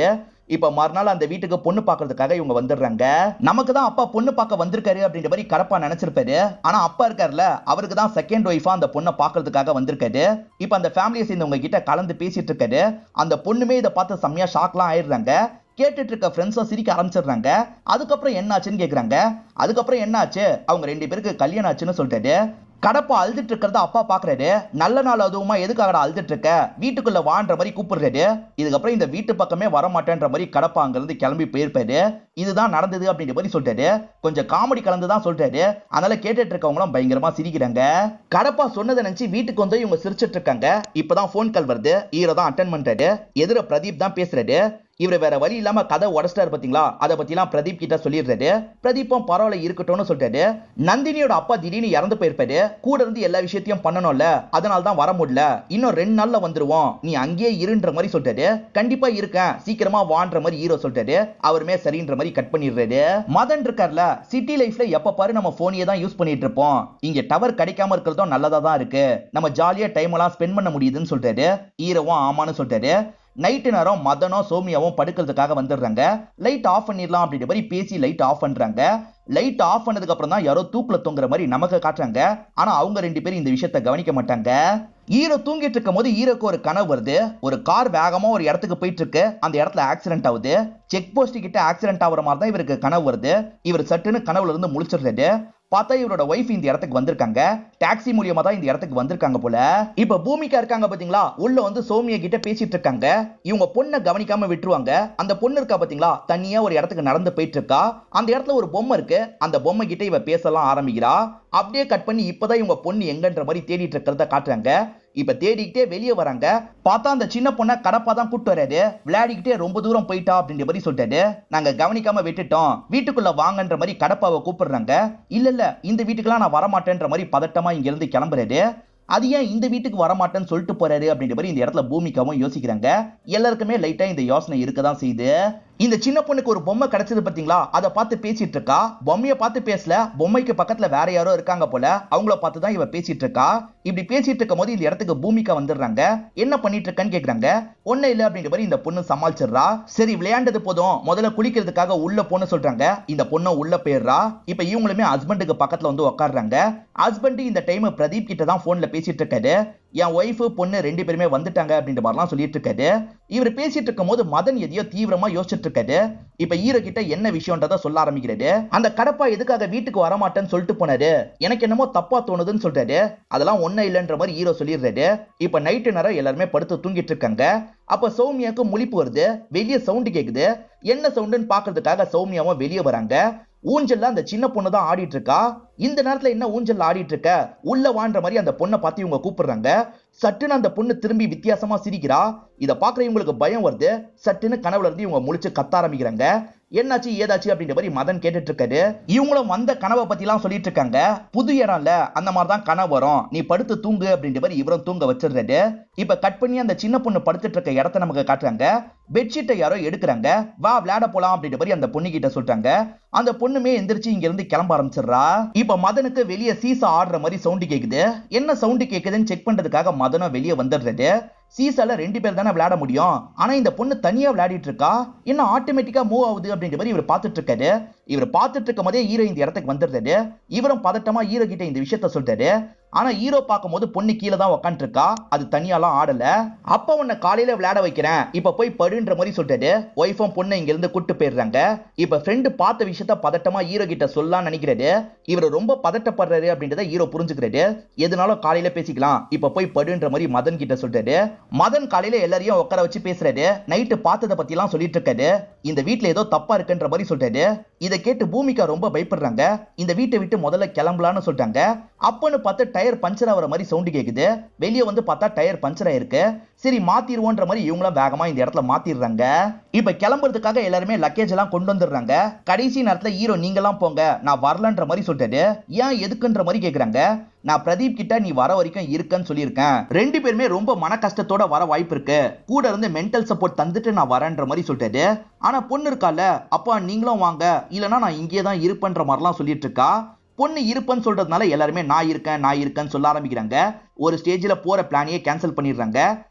இப்ப மறுநாள் அந்த வீட்டுக்கு பொண்ணு பாக்குறதுக்காக இவங்க வந்துடுறாங்க நமக்கு தான் அப்பா பொண்ணு பார்க்க வந்திருக்காரு அப்படின்ற மாதிரி கடப்பா நினைச்சிருப்பாரு ஆனா அப்பா இருக்காருல்ல அவருக்கு தான் செகண்ட் ஒய்ஃபா அந்த பொண்ணை பாக்குறதுக்காக வந்திருக்காரு இப்ப அந்த ஃபேமிலியை சேர்ந்தவங்க கிட்ட கலந்து பேசிட்டு இருக்காரு அந்த பொண்ணுமே இதை பார்த்து செம்மையா ஷாக்லாம் ஆயிடுறாங்க கேட்டுட்டு இருக்க ஃப்ரெண்ட்ஸும் சிரிக்க ஆரம்பிச்சிடுறாங்க அதுக்கப்புறம் என்ன ஆச்சுன்னு கேக்குறாங்க அதுக்கப்புறம் என்ன ஆச்சு அவங்க ரெண்டு பேருக்கு கல்யாணம் ஆச்சுன்னு சொல்லிட்டாரு கடப்பா அழுதுட்டு இருக்கிறத அப்பா பாக்குறாரு நல்ல நாள் அதுவுமா எதுக்காகடா அழுதுட்டு இருக்க வீட்டுக்குள்ள வான்ற மாதிரி கூப்பிடுறாரு இதுக்கப்புறம் இந்த வீட்டு பக்கமே வர மாட்டேன்ற மாதிரி கடப்பா அங்கிருந்து கிளம்பி போயிருப்பாரு இதுதான் நடந்தது அப்படின்ற மாதிரி சொல்லிட்டாரு கொஞ்சம் காமெடி கலந்து தான் சொல்றாரு அதனால கேட்டுட்டு இருக்கவங்களும் பயங்கரமா சிரிக்கிறாங்க கடப்பா சொன்னதை நினைச்சு வீட்டுக்கு வந்து இவங்க சிரிச்சிட்டு இருக்காங்க இப்பதான் ஃபோன் கால் வருது ஈரோ தான் அட்டன் பண்றாரு எதிர பிரதீப் தான் பேசுறாரு இவர் வேற வழி இல்லாம கதை உடச்சிட்டாரு பாத்தீங்களா அதை பத்திலாம் பிரதீப் கிட்ட சொல்லிடுறாரு பிரதீப்பும் பரவாயில்ல இருக்கட்டும்னு சொல்லிட்டாரு நந்தினியோட அப்பா திடீர்னு இறந்து போயிருப்பாரு கூட இருந்து எல்லா விஷயத்தையும் பண்ணணும்ல அதனால தான் வர முடியல இன்னும் ரெண்டு நாள்ல வந்துருவோம் நீ அங்கேயே இருன்ற மாதிரி சொல்லிட்டாரு கண்டிப்பா இருக்கேன் சீக்கிரமா வான்ற மாதிரி ஹீரோ சொல்லிட்டாரு அவருமே சரின்ற மாதிரி கட் பண்ணிடுறாரு மதன் இருக்கார்ல சிட்டி லைஃப்ல எப்ப பாரு நம்ம போனையே தான் யூஸ் பண்ணிட்டு இருப்போம் இங்க டவர் கிடைக்காம இருக்கிறதும் நல்லதா தான் இருக்கு நம்ம ஜாலியா டைம் எல்லாம் ஸ்பெண்ட் பண்ண முடியுதுன்னு சொல்லிட்டாரு ஹீரோவும் ஆமான்னு சொல்லிட்டாரு நைட்டு நேரம் மதனும் சோமியாவும் படுக்கிறதுக்காக வந்துடுறாங்க லைட் ஆஃப் பண்ணிடலாம் அப்படின்ற மாதிரி பேசி லைட் ஆஃப் பண்றாங்க லைட் ஆஃப் பண்ணதுக்கு அப்புறம் தான் யாரோ தூக்குல தொங்குற மாதிரி நமக்கு காட்டுறாங்க ஆனா அவங்க ரெண்டு பேரும் இந்த விஷயத்த கவனிக்க மாட்டாங்க ஹீரோ தூங்கிட்டு இருக்கும் போது ஹீரோக்கு ஒரு கனவு வருது ஒரு கார் வேகமா ஒரு இடத்துக்கு போயிட்டு இருக்கு அந்த இடத்துல ஆக்சிடென்ட் ஆகுது செக் போஸ்ட் கிட்ட ஆக்சிடென்ட் ஆகுற மாதிரி தான் இவருக்கு கனவு வருது இவர் சட்டுன்னு கனவுல இருந்து முழிச்சிடுறாரு பார்த்தா இவரோட ஒய்ஃப் இந்த இடத்துக்கு வந்திருக்காங்க டாக்ஸி மூலியமா தான் இந்த இடத்துக்கு வந்திருக்காங்க போல இப்ப பூமிகா இருக்காங்க பாத்தீங்களா உள்ள வந்து சோமியா கிட்ட பேசிட்டு இருக்காங்க இவங்க பொண்ணை கவனிக்காம விட்டுருவாங்க அந்த பொண்ணு இருக்கா பாத்தீங்களா தனியா ஒரு இடத்துக்கு நடந்து போயிட்டு இருக்கா அந்த இடத்துல ஒரு பொம்மை இருக்கு அந்த பொம்மை கிட்ட இவ பேசலாம் ஆரம்பிக்கிறா அப்படியே கட் பண்ணி இப்பதான் இவங்க பொண்ணு எங்கன்ற மாதிரி தேடிட்டு இருக்கிறத காட்டுறாங்க இப்ப தேடிக்கிட்டே வெளியே வராங்க பார்த்தா அந்த சின்ன பொண்ணை கடப்பா தான் கூட்டு வராரு விளையாடிக்கிட்டே ரொம்ப தூரம் போயிட்டா அப்படின்ற மாதிரி சொல்லிட்டாரு நாங்க கவனிக்காம விட்டுட்டோம் வீட்டுக்குள்ள வாங்கன்ற மாதிரி கடப்பாவை கூப்பிடுறாங்க இல்ல இல்ல இந்த வீட்டுக்கெல்லாம் நான் வரமாட்டேன்ற மாதிரி பதட்டமா இங்க இருந்து கிளம்புறாரு அது ஏன் இந்த வீட்டுக்கு வரமாட்டேன்னு சொல்லிட்டு போறாரு அப்படின்ற மாதிரி இந்த இடத்துல பூமிக்காவும் யோசிக்கிறாங்க எல்லாருக்குமே லைட்டா இந்த யோசனை இருக்க தான் செய்யுது இந்த சின்ன பொண்ணுக்கு ஒரு பொம்மை கிடைச்சது பாத்தீங்களா அதை பார்த்து பேசிட்டு இருக்கா பொம்மையை பார்த்து பேசல பொம்மைக்கு பக்கத்துல வேற யாரோ இருக்காங்க போல அவங்கள பார்த்து தான் இவ பேசிட்டு இருக்கா இப்படி பேசிட்டு இருக்கும் போது இந்த இடத்துக்கு பூமிக்கா வந்துடுறாங்க என்ன பண்ணிட்டு இருக்கன்னு கேக்குறாங்க ஒண்ணு இல்ல அப்படின்ற மாதிரி இந்த பொண்ணு சமாளிச்சிடுறா சரி விளையாண்டது போதும் முதல்ல குளிக்கிறதுக்காக உள்ள போன்னு சொல்றாங்க இந்த பொண்ணு உள்ள போயிடுறா இப்ப இவங்களுமே ஹஸ்பண்டுக்கு பக்கத்துல வந்து உட்காடுறாங்க ஹஸ்பண்ட் இந்த டைம் பிரதீப் கிட்ட தான் போன்ல பேசிட்டு இருக்காரு என் ஒய்ஃபு பொண்ணு ரெண்டு பேருமே வந்துட்டாங்க அப்படின்ற மாதிரிலாம் சொல்லிட்டு இருக்காரு இவர் பேசிட்டு இருக்கும் போது மதன் எதையோ தீவிரமா யோசிச்சுட்டு இருக்காரு இப்ப ஈரோ கிட்ட என்ன விஷயம்ன்றத சொல்ல ஆரம்பிக்கிறாரு அந்த கடப்பா எதுக்காக வீட்டுக்கு வரமாட்டேன்னு சொல்லிட்டு போனாரு எனக்கு என்னமோ தப்பா தோணுதுன்னு சொல்றாரு அதெல்லாம் ஒண்ணும் இல்லைன்ற மாதிரி ஹீரோ சொல்லிடுறாரு இப்ப நைட்டு நேரம் எல்லாருமே படுத்து தூங்கிட்டு இருக்காங்க அப்ப சௌமியாக்கு முழிப்பு வருது வெளியே சவுண்டு கேக்குது என்ன சவுண்டுன்னு பாக்குறதுக்காக சௌமியாவும் வெளியே வராங்க ஊஞ்சல்ல அந்த சின்ன பொண்ணு தான் ஆடிட்டு இருக்கா இந்த நேரத்துல என்ன ஊஞ்சல்ல ஆடிட்டு இருக்க உள்ள வான்ற மாதிரி அந்த பொண்ணை பார்த்து இவங்க கூப்பிடுறாங்க சட்டுன்னு அந்த பொண்ணு திரும்பி வித்தியாசமா சிரிக்கிறா இத பாக்குற இவங்களுக்கு பயம் வருது சட்டுன்னு கனவுல இருந்து இவங்க முழிச்சு கத்த ஆரம்பிக்கிறாங்க என்னாச்சு ஏதாச்சு அப்படின்ற மாதிரி மதன் கேட்டுட்டு இருக்காரு இவங்களும் வந்த கனவை பத்தி எல்லாம் சொல்லிட்டு இருக்காங்க புது இடம்ல அந்த மாதிரி தான் கனவு வரும் நீ படுத்து தூங்கு அப்படின்ற மாதிரி இவரும் தூங்க வச்சிடுறாரு இப்ப கட் பண்ணி அந்த சின்ன பொண்ணு படுத்துட்டு இருக்க இடத்த நமக்கு காட்டுறாங்க பெட்ஷீட்டை யாரோ எடுக்கிறாங்க வா விளையாட போலாம் அப்படின்ற மாதிரி அந்த பொண்ணு கிட்ட சொல்றாங்க அந்த பொண்ணுமே எந்திரிச்சு இங்க இருந்து கிளம்ப ஆரம்பிச்சிடுறா இப்ப மதனுக்கு வெளியே சீசா ஆடுற மாதிரி சவுண்டு கேக்குது என்ன சவுண்டு கேக்குதுன்னு செக் பண்றதுக்காக மதனும் வெளியே வந்துடுறாரு சீசால ரெண்டு பேர் தானே விளையாட முடியும் ஆனா இந்த பொண்ணு தனியா விளையாடிட்டு இருக்கா என்ன ஆட்டோமேட்டிக்கா மூவ் ஆகுது அப்படின்ற மாதிரி இவர் பார்த்துட்டு இருக்காரு இவர் பார்த்துட்டு இருக்கும் போதே ஹீரோ இந்த இடத்துக்கு வந்துடுறாரு இவரும் பதட்டமா ஹீரோ கிட்ட இந்த விஷயத்த சொல்றாரு ஆனா ஹீரோ பார்க்கும்போது பொண்ணு கீழே தான் உக்காந்துட்டு இருக்கா அது தனியாலாம் ஆடல அப்ப உன்னை காலையில விளையாட வைக்கிறேன் இப்ப போய் படுன்ற மாதிரி சொல்றாரு ஒய்ஃபும் பொண்ணை இங்க இருந்து கூட்டு போயிடுறாங்க இப்ப ஃப்ரெண்டு பார்த்த விஷயத்த பதட்டமா ஹீரோ கிட்ட சொல்லலாம்னு நினைக்கிறாரு இவர் ரொம்ப பதட்டப்படுறாரு அப்படின்றத ஹீரோ புரிஞ்சுக்கிறாரு எதுனாலும் காலையில பேசிக்கலாம் இப்ப போய் படுன்ற மாதிரி மதன் கிட்ட சொல்றாரு மதன் காலையில எல்லாரையும் உட்கார வச்சு பேசுறாரு நைட்டு பார்த்ததை பத்தி எல்லாம் சொல்லிட்டு இருக்காரு இந்த வீட்ல ஏதோ தப்பா இருக்குன்ற மாதிரி சொல்றாரு இதை கேட்டு பூமிகா ரொம்ப பயப்படுறாங்க இந்த வீட்டை விட்டு முதல்ல கிளம்பலான்னு சொல்றாங்க அப்பன்னு பார்த்து டயர் பஞ்சர் ஆகிற மாதிரி சவுண்டு கேக்குது வெளியே வந்து பார்த்தா டயர் பஞ்சர் ஆயிருக்கு சரி மாத்திருவோன்ற மாதிரி இவங்களும் வேகமா இந்த இடத்துல மாத்திடுறாங்க இப்ப கிளம்புறதுக்காக எல்லாருமே லக்கேஜ் எல்லாம் கொண்டு வந்துடுறாங்க கடைசி நேரத்துல ஹீரோ நீங்கெல்லாம் போங்க நான் வரலன்ற மாதிரி சொல்லிட்டாரு ஏன் எதுக்குன்ற மாதிரி கேக்குறாங்க நான் பிரதீப் கிட்ட நீ வர வரைக்கும் இருக்கேன்னு சொல்லியிருக்கேன் ரெண்டு பேருமே ரொம்ப மன கஷ்டத்தோட வர வாய்ப்பு இருக்கு கூட இருந்து மென்டல் சப்போர்ட் தந்துட்டு நான் வரேன்ற மாதிரி சொல்லிட்டாரு ஆனா பொண்ணு இருக்கால அப்பா நீங்களும் வாங்க இல்லைன்னா நான் இங்கே தான் இருப்பேன்ற மாதிரிலாம் சொல்லிட்டு இருக்கா பொண்ணு இருப்பேன்னு சொல்றதுனால எல்லாருமே நான் இருக்கேன் நான் இருக்கேன்னு சொல்ல ஆரம்பிக்கிறாங்க ஒரு ஸ்டேஜில் போற பிளானையே கேன்சல் பண்ணிடுறாங்க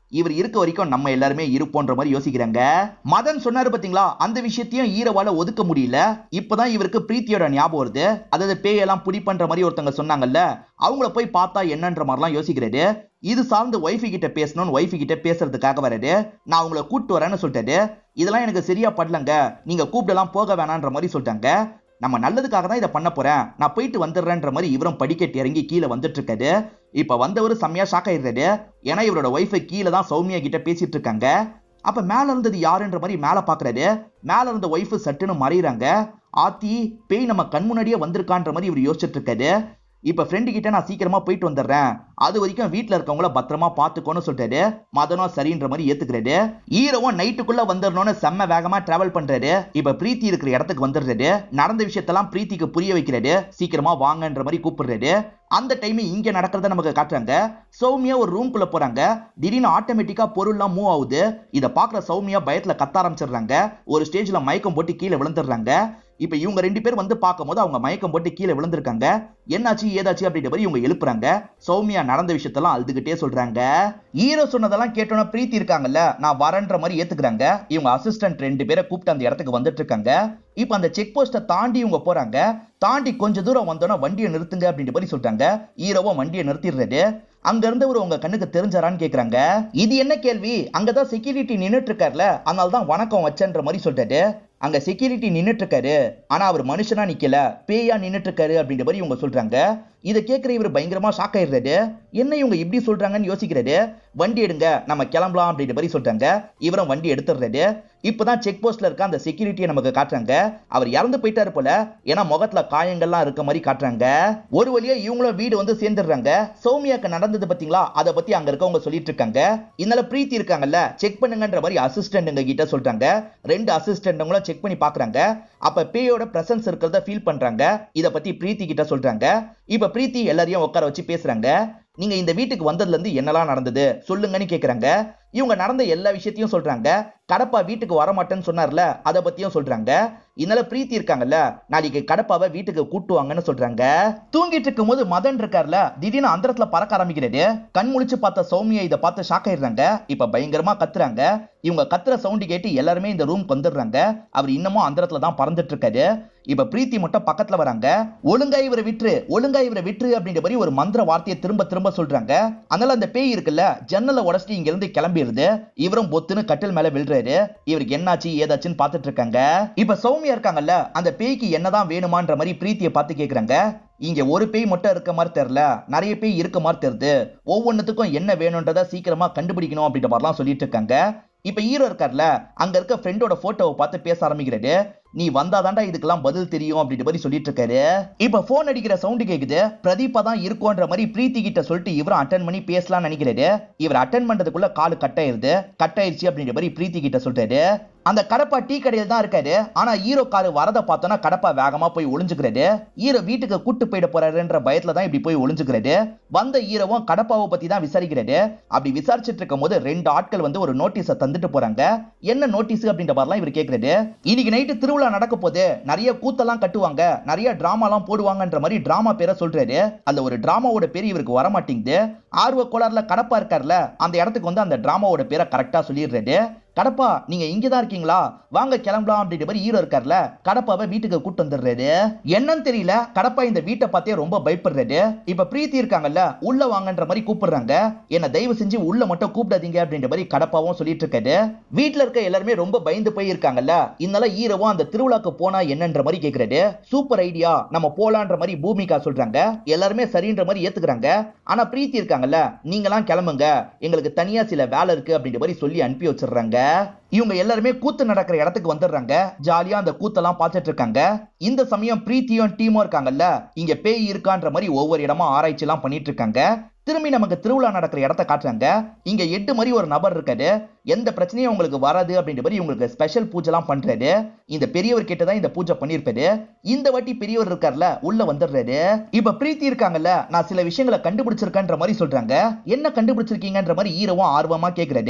இவர் இருக்க வரைக்கும் நம்ம எல்லாருமே இருப்போன்ற மாதிரி யோசிக்கிறாங்க மதன் சொன்னாரு பாத்தீங்களா அந்த விஷயத்தையும் ஈரவால ஒதுக்க முடியல இப்பதான் இவருக்கு பிரீத்தியோட ஞாபகம் வருது அதாவது பேயெல்லாம் புடி பண்ற மாதிரி ஒருத்தங்க சொன்னாங்கல்ல அவங்கள போய் பார்த்தா என்னன்ற மாதிரிலாம் யோசிக்கிறாரு இது சார்ந்து ஒய்ஃபி கிட்ட பேசணும்னு ஒய்ஃபி கிட்ட பேசுறதுக்காக வராரு நான் உங்களை கூப்பிட்டு வரேன்னு சொல்லிட்டாரு இதெல்லாம் எனக்கு சரியா படலங்க நீங்க கூப்பிடலாம் போக வேணான்ற மாதிரி சொல்லிட்டாங்க நம்ம நல்லதுக்காக தான் இதை பண்ண போறேன் நான் போயிட்டு வந்துடுறேன்ற மாதிரி இவரும் படிக்கட்டு இறங்கி கீழே வந்துட்டு இருக்காரு இப்ப வந்தவர் செம்மையா ஷாக் ஆயிடுறாரு ஏன்னா இவரோட ஒய்ஃபை கீழே தான் சௌமியா கிட்ட பேசிட்டு இருக்காங்க அப்ப மேல இருந்தது யாருன்ற மாதிரி மேல பாக்குறாரு மேல இருந்த ஒய்ஃப் சட்டுன்னு மறையிறாங்க ஆத்தி பேய் நம்ம கண் முன்னாடியே வந்திருக்கான்ற மாதிரி இவர் யோசிச்சுட்டு இருக்காரு இப்ப ஃப்ரெண்டு கிட்ட நான் சீக்கிரமா போயிட்டு வந்துடுறேன் அது வரைக்கும் வீட்ல இருக்கவங்கள பத்திரமா பாத்துக்கோன்னு சொல்லிட்டாரு மதனும் சரின்ற மாதிரி ஏத்துக்கிறாரு ஈரவும் நைட்டுக்குள்ள வந்துடணும்னு செம்ம வேகமா டிராவல் பண்றாரு இப்ப பிரீத்தி இருக்கிற இடத்துக்கு வந்துடுறாரு நடந்த விஷயத்தெல்லாம் பிரீத்திக்கு புரிய வைக்கிறாரு சீக்கிரமா வாங்கன்ற மாதிரி கூப்பிடுறாரு அந்த டைம் இங்க நடக்கிறத நமக்கு காட்டுறாங்க சௌமியா ஒரு ரூம்குள்ள போறாங்க திடீர்னு ஆட்டோமேட்டிக்கா பொருள்லாம் மூவ் ஆகுது இதை பாக்குற சௌமியா பயத்துல கத்த ஆரம்பிச்சிடுறாங்க ஒரு ஸ்டேஜ்ல மயக்கம் போட்டு கீழே விழுந்துடுறாங்க இப்ப இவங்க ரெண்டு பேர் வந்து பார்க்கும்போது அவங்க மயக்கம் போட்டு கீழே விழுந்திருக்காங்க என்னாச்சு ஏதாச்சு அப்படின்ற மாதிரி இவங்க எழுப்புறாங்க சௌமியா நடந்த விஷயத்தெல்லாம் அழுதுகிட்டே சொல்றாங்க ஹீரோ சொன்னதெல்லாம் கேட்டோன்னா பிரீத்தி இருக்காங்கல்ல நான் வரேன்ற மாதிரி ஏத்துக்கிறாங்க இவங்க அசிஸ்டன்ட் ரெண்டு பேரை கூப்பிட்டு அந்த இடத்துக்கு வந்துட்டு இருக்காங்க இப்ப அந்த செக் போஸ்ட்டை தாண்டி இவங்க போறாங்க தாண்டி கொஞ்ச தூரம் வந்தோன்னா வண்டியை நிறுத்துங்க அப்படின்ற மாதிரி சொல்லிட்டாங்க ஹீரோவும் வண்டியை நிறுத்திடுறாரு அங்க இருந்தவர் உங்க கண்ணுக்கு தெரிஞ்சாரான்னு கேக்குறாங்க இது என்ன கேள்வி அங்கதான் செக்யூரிட்டி நின்னுட்டு இருக்காருல அதனால தான் வணக்கம் வச்சன்ற மாதிரி சொல்லிட்டாரு அங்க செக்யூரிட்டி நின்னுட்டு இருக்காரு ஆனா அவர் மனுஷனா நிக்கல பேயா நின்னுட்டு இருக்காரு அப்படின்ற மாதிரி இவங்க சொல்றாங்க இதை கேட்கிற இவர் பயங்கரமா ஷாக் ஆயிடுறாரு என்ன இவங்க இப்படி சொல்றாங்கன்னு யோசிக்கிறாரு வண்டி எடுங்க நம்ம கிளம்பலாம் அப்படின்ற மாதிரி சொல்றாங்க இவரும் வண்டி எடுத்துடுறாரு இப்பதான் செக் போஸ்ட்ல இருக்க அந்த செக்யூரிட்டியை நமக்கு காட்டுறாங்க அவர் இறந்து போயிட்டாரு போல ஏன்னா முகத்துல காயங்கள்லாம் இருக்க மாதிரி காட்டுறாங்க ஒரு வழியா இவங்களும் வீடு வந்து சேர்ந்துடுறாங்க சௌமியாக்கு நடந்தது பாத்தீங்களா அதை பத்தி அங்க இருக்கவங்க சொல்லிட்டு இருக்காங்க இதனால பிரீத்தி இருக்காங்கல்ல செக் பண்ணுங்கன்ற மாதிரி அசிஸ்டன்ட்ங்க கிட்ட சொல்றாங்க ரெண்டு அசிஸ்டன்ட்ங்களும் செக் பண்ணி பாக்குறாங்க அப்ப பேயோட பிரசன்ஸ் இருக்கிறத ஃபீல் பண்றாங்க இத பத்தி பிரீத்தி கிட்ட சொல்றாங்க இப்ப பிரீத்தி எல்லாரையும் உட்கார வச்சு பேசுறாங்க நீங்க இந்த வீட்டுக்கு வந்ததுல இருந்து என்னெல்லாம் நடந்தது சொல்லுங்கன்னு கேக்குறாங்க இவங்க நடந்த எல்லா விஷயத்தையும் சொல்றாங்க கடப்பா வீட்டுக்கு வர மாட்டேன்னு சொன்னார்ல அதை பத்தியும் சொல்றாங்க இதனால பிரீத்தி இருக்காங்கல்ல நாளைக்கு கடப்பாவை வீட்டுக்கு கூட்டுவாங்கன்னு சொல்றாங்க தூங்கிட்டு இருக்கும் போது மதன் இருக்கார்ல திடீர்னு அந்தரத்துல பறக்க ஆரம்பிக்கிறாரு கண் முழிச்சு பார்த்த சௌமியா இதை பார்த்து ஷாக் ஆயிடுறாங்க இப்ப பயங்கரமா கத்துறாங்க இவங்க கத்துற சவுண்டு கேட்டு எல்லாருமே இந்த ரூம்க்கு வந்துடுறாங்க அவர் இன்னமும் அந்தரத்துல தான் பறந்துட்டு இருக்காரு இப்ப பிரீத்தி மட்டும் பக்கத்துல வராங்க ஒழுங்கா இவரை விட்டுரு ஒழுங்கா இவரை விட்டுரு அப்படின்ற மாதிரி ஒரு மந்திர வார்த்தையை திரும்ப திரும்ப சொல்றாங்க அதனால அந்த பேய் இருக்குல்ல ஜன்னலை உடச்சிட்டு இங்க இருந்து கிளம்பிடுது இவரும் பொத்துன்னு கட்டில் மேல விழுறாரு இவருக்கு என்னாச்சு ஏதாச்சுன்னு பார்த்துட்டு இருக்காங்க இப்ப சௌமியா இருக்காங்கல்ல அந்த பேய்க்கு என்னதான் வேணுமான்ற மாதிரி பிரீத்தியை பார்த்து கேக்குறாங்க இங்க ஒரு பேய் மட்டும் இருக்க மாதிரி தெரியல நிறைய பேய் இருக்க மாதிரி தெரியுது ஒவ்வொன்றுத்துக்கும் என்ன வேணும்ன்றத சீக்கிரமா கண்டுபிடிக்கணும் அப்படின்ற மாதிரிலாம் சொல்லிட்டு இருக்காங்க இப்ப ஹீரோ இருக்கார்ல அங்க இருக்க ஃப்ரெண்டோட போட்டோவை பார்த்து பேச ஆரம்பிக்கிறாரு நீ வந்தாதான்டா இதுக்கெல்லாம் பதில் தெரியும் அப்படின்ற மாதிரி சொல்லிட்டு இருக்காரு இப்ப போன் அடிக்கிற சவுண்டு கேக்குது பிரதீபா தான் இருக்கும்ன்ற மாதிரி பிரீத்தி கிட்ட சொல்லிட்டு இவரும் அட்டன் பண்ணி பேசலாம்னு நினைக்கிறாரு இவர் அட்டன் பண்றதுக்குள்ள காலு கட் ஆயிருது கட் ஆயிருச்சு அப்படின்ற மாதிரி பிரீத்தி கிட்ட சொல்றாரு அந்த கடப்பா டீ கடையில் தான் இருக்காரு ஆனா ஹீரோ காரு வரத பார்த்தோன்னா கடப்பா வேகமா போய் ஒளிஞ்சுக்கிறாரு ஹீரோ வீட்டுக்கு கூட்டு போயிட போறாருன்ற பயத்துல தான் இப்படி போய் ஒளிஞ்சுக்கிறாரு வந்த ஹீரோவும் கடப்பாவை பத்தி தான் விசாரிக்கிறாரு அப்படி விசாரிச்சுட்டு இருக்கும் போது ரெண்டு ஆட்கள் வந்து ஒரு நோட்டீஸை தந்துட்டு போறாங்க என்ன நோட்டீஸ் அப்படின்ற மாதிரிலாம் இவர் கேக்குறாரு இன்னைக்கு நைட்டு திருவிழா நடக்க போது நிறைய கூத்தெல்லாம் கட்டுவாங்க நிறைய டிராமாலாம் போடுவாங்கன்ற மாதிரி டிராமா பேரை சொல்றாரு அந்த ஒரு டிராமாவோட பேர் இவருக்கு வர மாட்டேங்குது ஆர்வ கோளாறுல கடப்பா இருக்கார்ல அந்த இடத்துக்கு வந்து அந்த டிராமாவோட பேரை கரெக்டா சொல்லிடுறாரு கடப்பா நீங்க இங்க தான் இருக்கீங்களா வாங்க கிளம்பலாம் அப்படின்ற மாதிரி ஹீரோ இருக்கார்ல கடப்பாவை வீட்டுக்கு கூட்டு வந்துடுறாரு என்னன்னு தெரியல கடப்பா இந்த வீட்டை பார்த்தே ரொம்ப பயப்படுறாரு இப்ப பிரீத்தி இருக்காங்கல்ல உள்ள வாங்கன்ற மாதிரி கூப்பிடுறாங்க என்ன தயவு செஞ்சு உள்ள மட்டும் கூப்பிடாதீங்க அப்படின்ற மாதிரி கடப்பாவும் சொல்லிட்டு இருக்காரு வீட்டுல இருக்க எல்லாருமே ரொம்ப பயந்து போய் இருக்காங்கல்ல இதனால ஹீரோவும் அந்த திருவிழாக்கு போனா என்னன்ற மாதிரி கேக்குறாரு சூப்பர் ஐடியா நம்ம போலான்ற மாதிரி பூமிகா சொல்றாங்க எல்லாருமே சரின்ற மாதிரி ஏத்துக்கிறாங்க ஆனா பிரீத்தி இருக்காங்கல்ல நீங்களாம் கிளம்புங்க எங்களுக்கு தனியா சில வேலை இருக்கு அப்படின்ற மாதிரி சொல்லி அனுப்பி வச்சிடுறாங்க இவங்க எல்லாருமே கூத்து நடக்கிற இடத்துக்கு வந்துடுறாங்க ஜாலியா அந்த கூத்தெல்லாம் பார்த்துட்டு இருக்காங்க இந்த சமயம் பிரீத்தியும் டீமும் இருக்காங்கல்ல இங்க பேய் இருக்கான்ற மாதிரி ஒவ்வொரு இடமா ஆராய்ச்சி எல்லாம் பண்ணிட்டு இருக்காங்க திரும்பி நமக்கு திருவிழா நடக்கிற இடத்த காட்டுறாங்க இங்க எட்டு மாதிரி ஒரு நபர் இருக்காரு எந்த பிரச்சனையும் உங்களுக்கு வராது அப்படின்ற மாதிரி உங்களுக்கு ஸ்பெஷல் பூஜைலாம் பண்றாரு இந்த பெரியவர் கிட்ட தான் இந்த பூஜை பண்ணிருப்பாரு இந்த வாட்டி பெரியவர் இருக்கார்ல உள்ள வந்துடுறாரு இப்ப பிரீத்தி இருக்காங்கல்ல நான் சில விஷயங்களை கண்டுபிடிச்சிருக்கேன்ற மாதிரி சொல்றாங்க என்ன கண்டுபிடிச்சிருக்கீங்கன்ற மாதிரி ஈரவும் ஆர்வமா கேக்குறாரு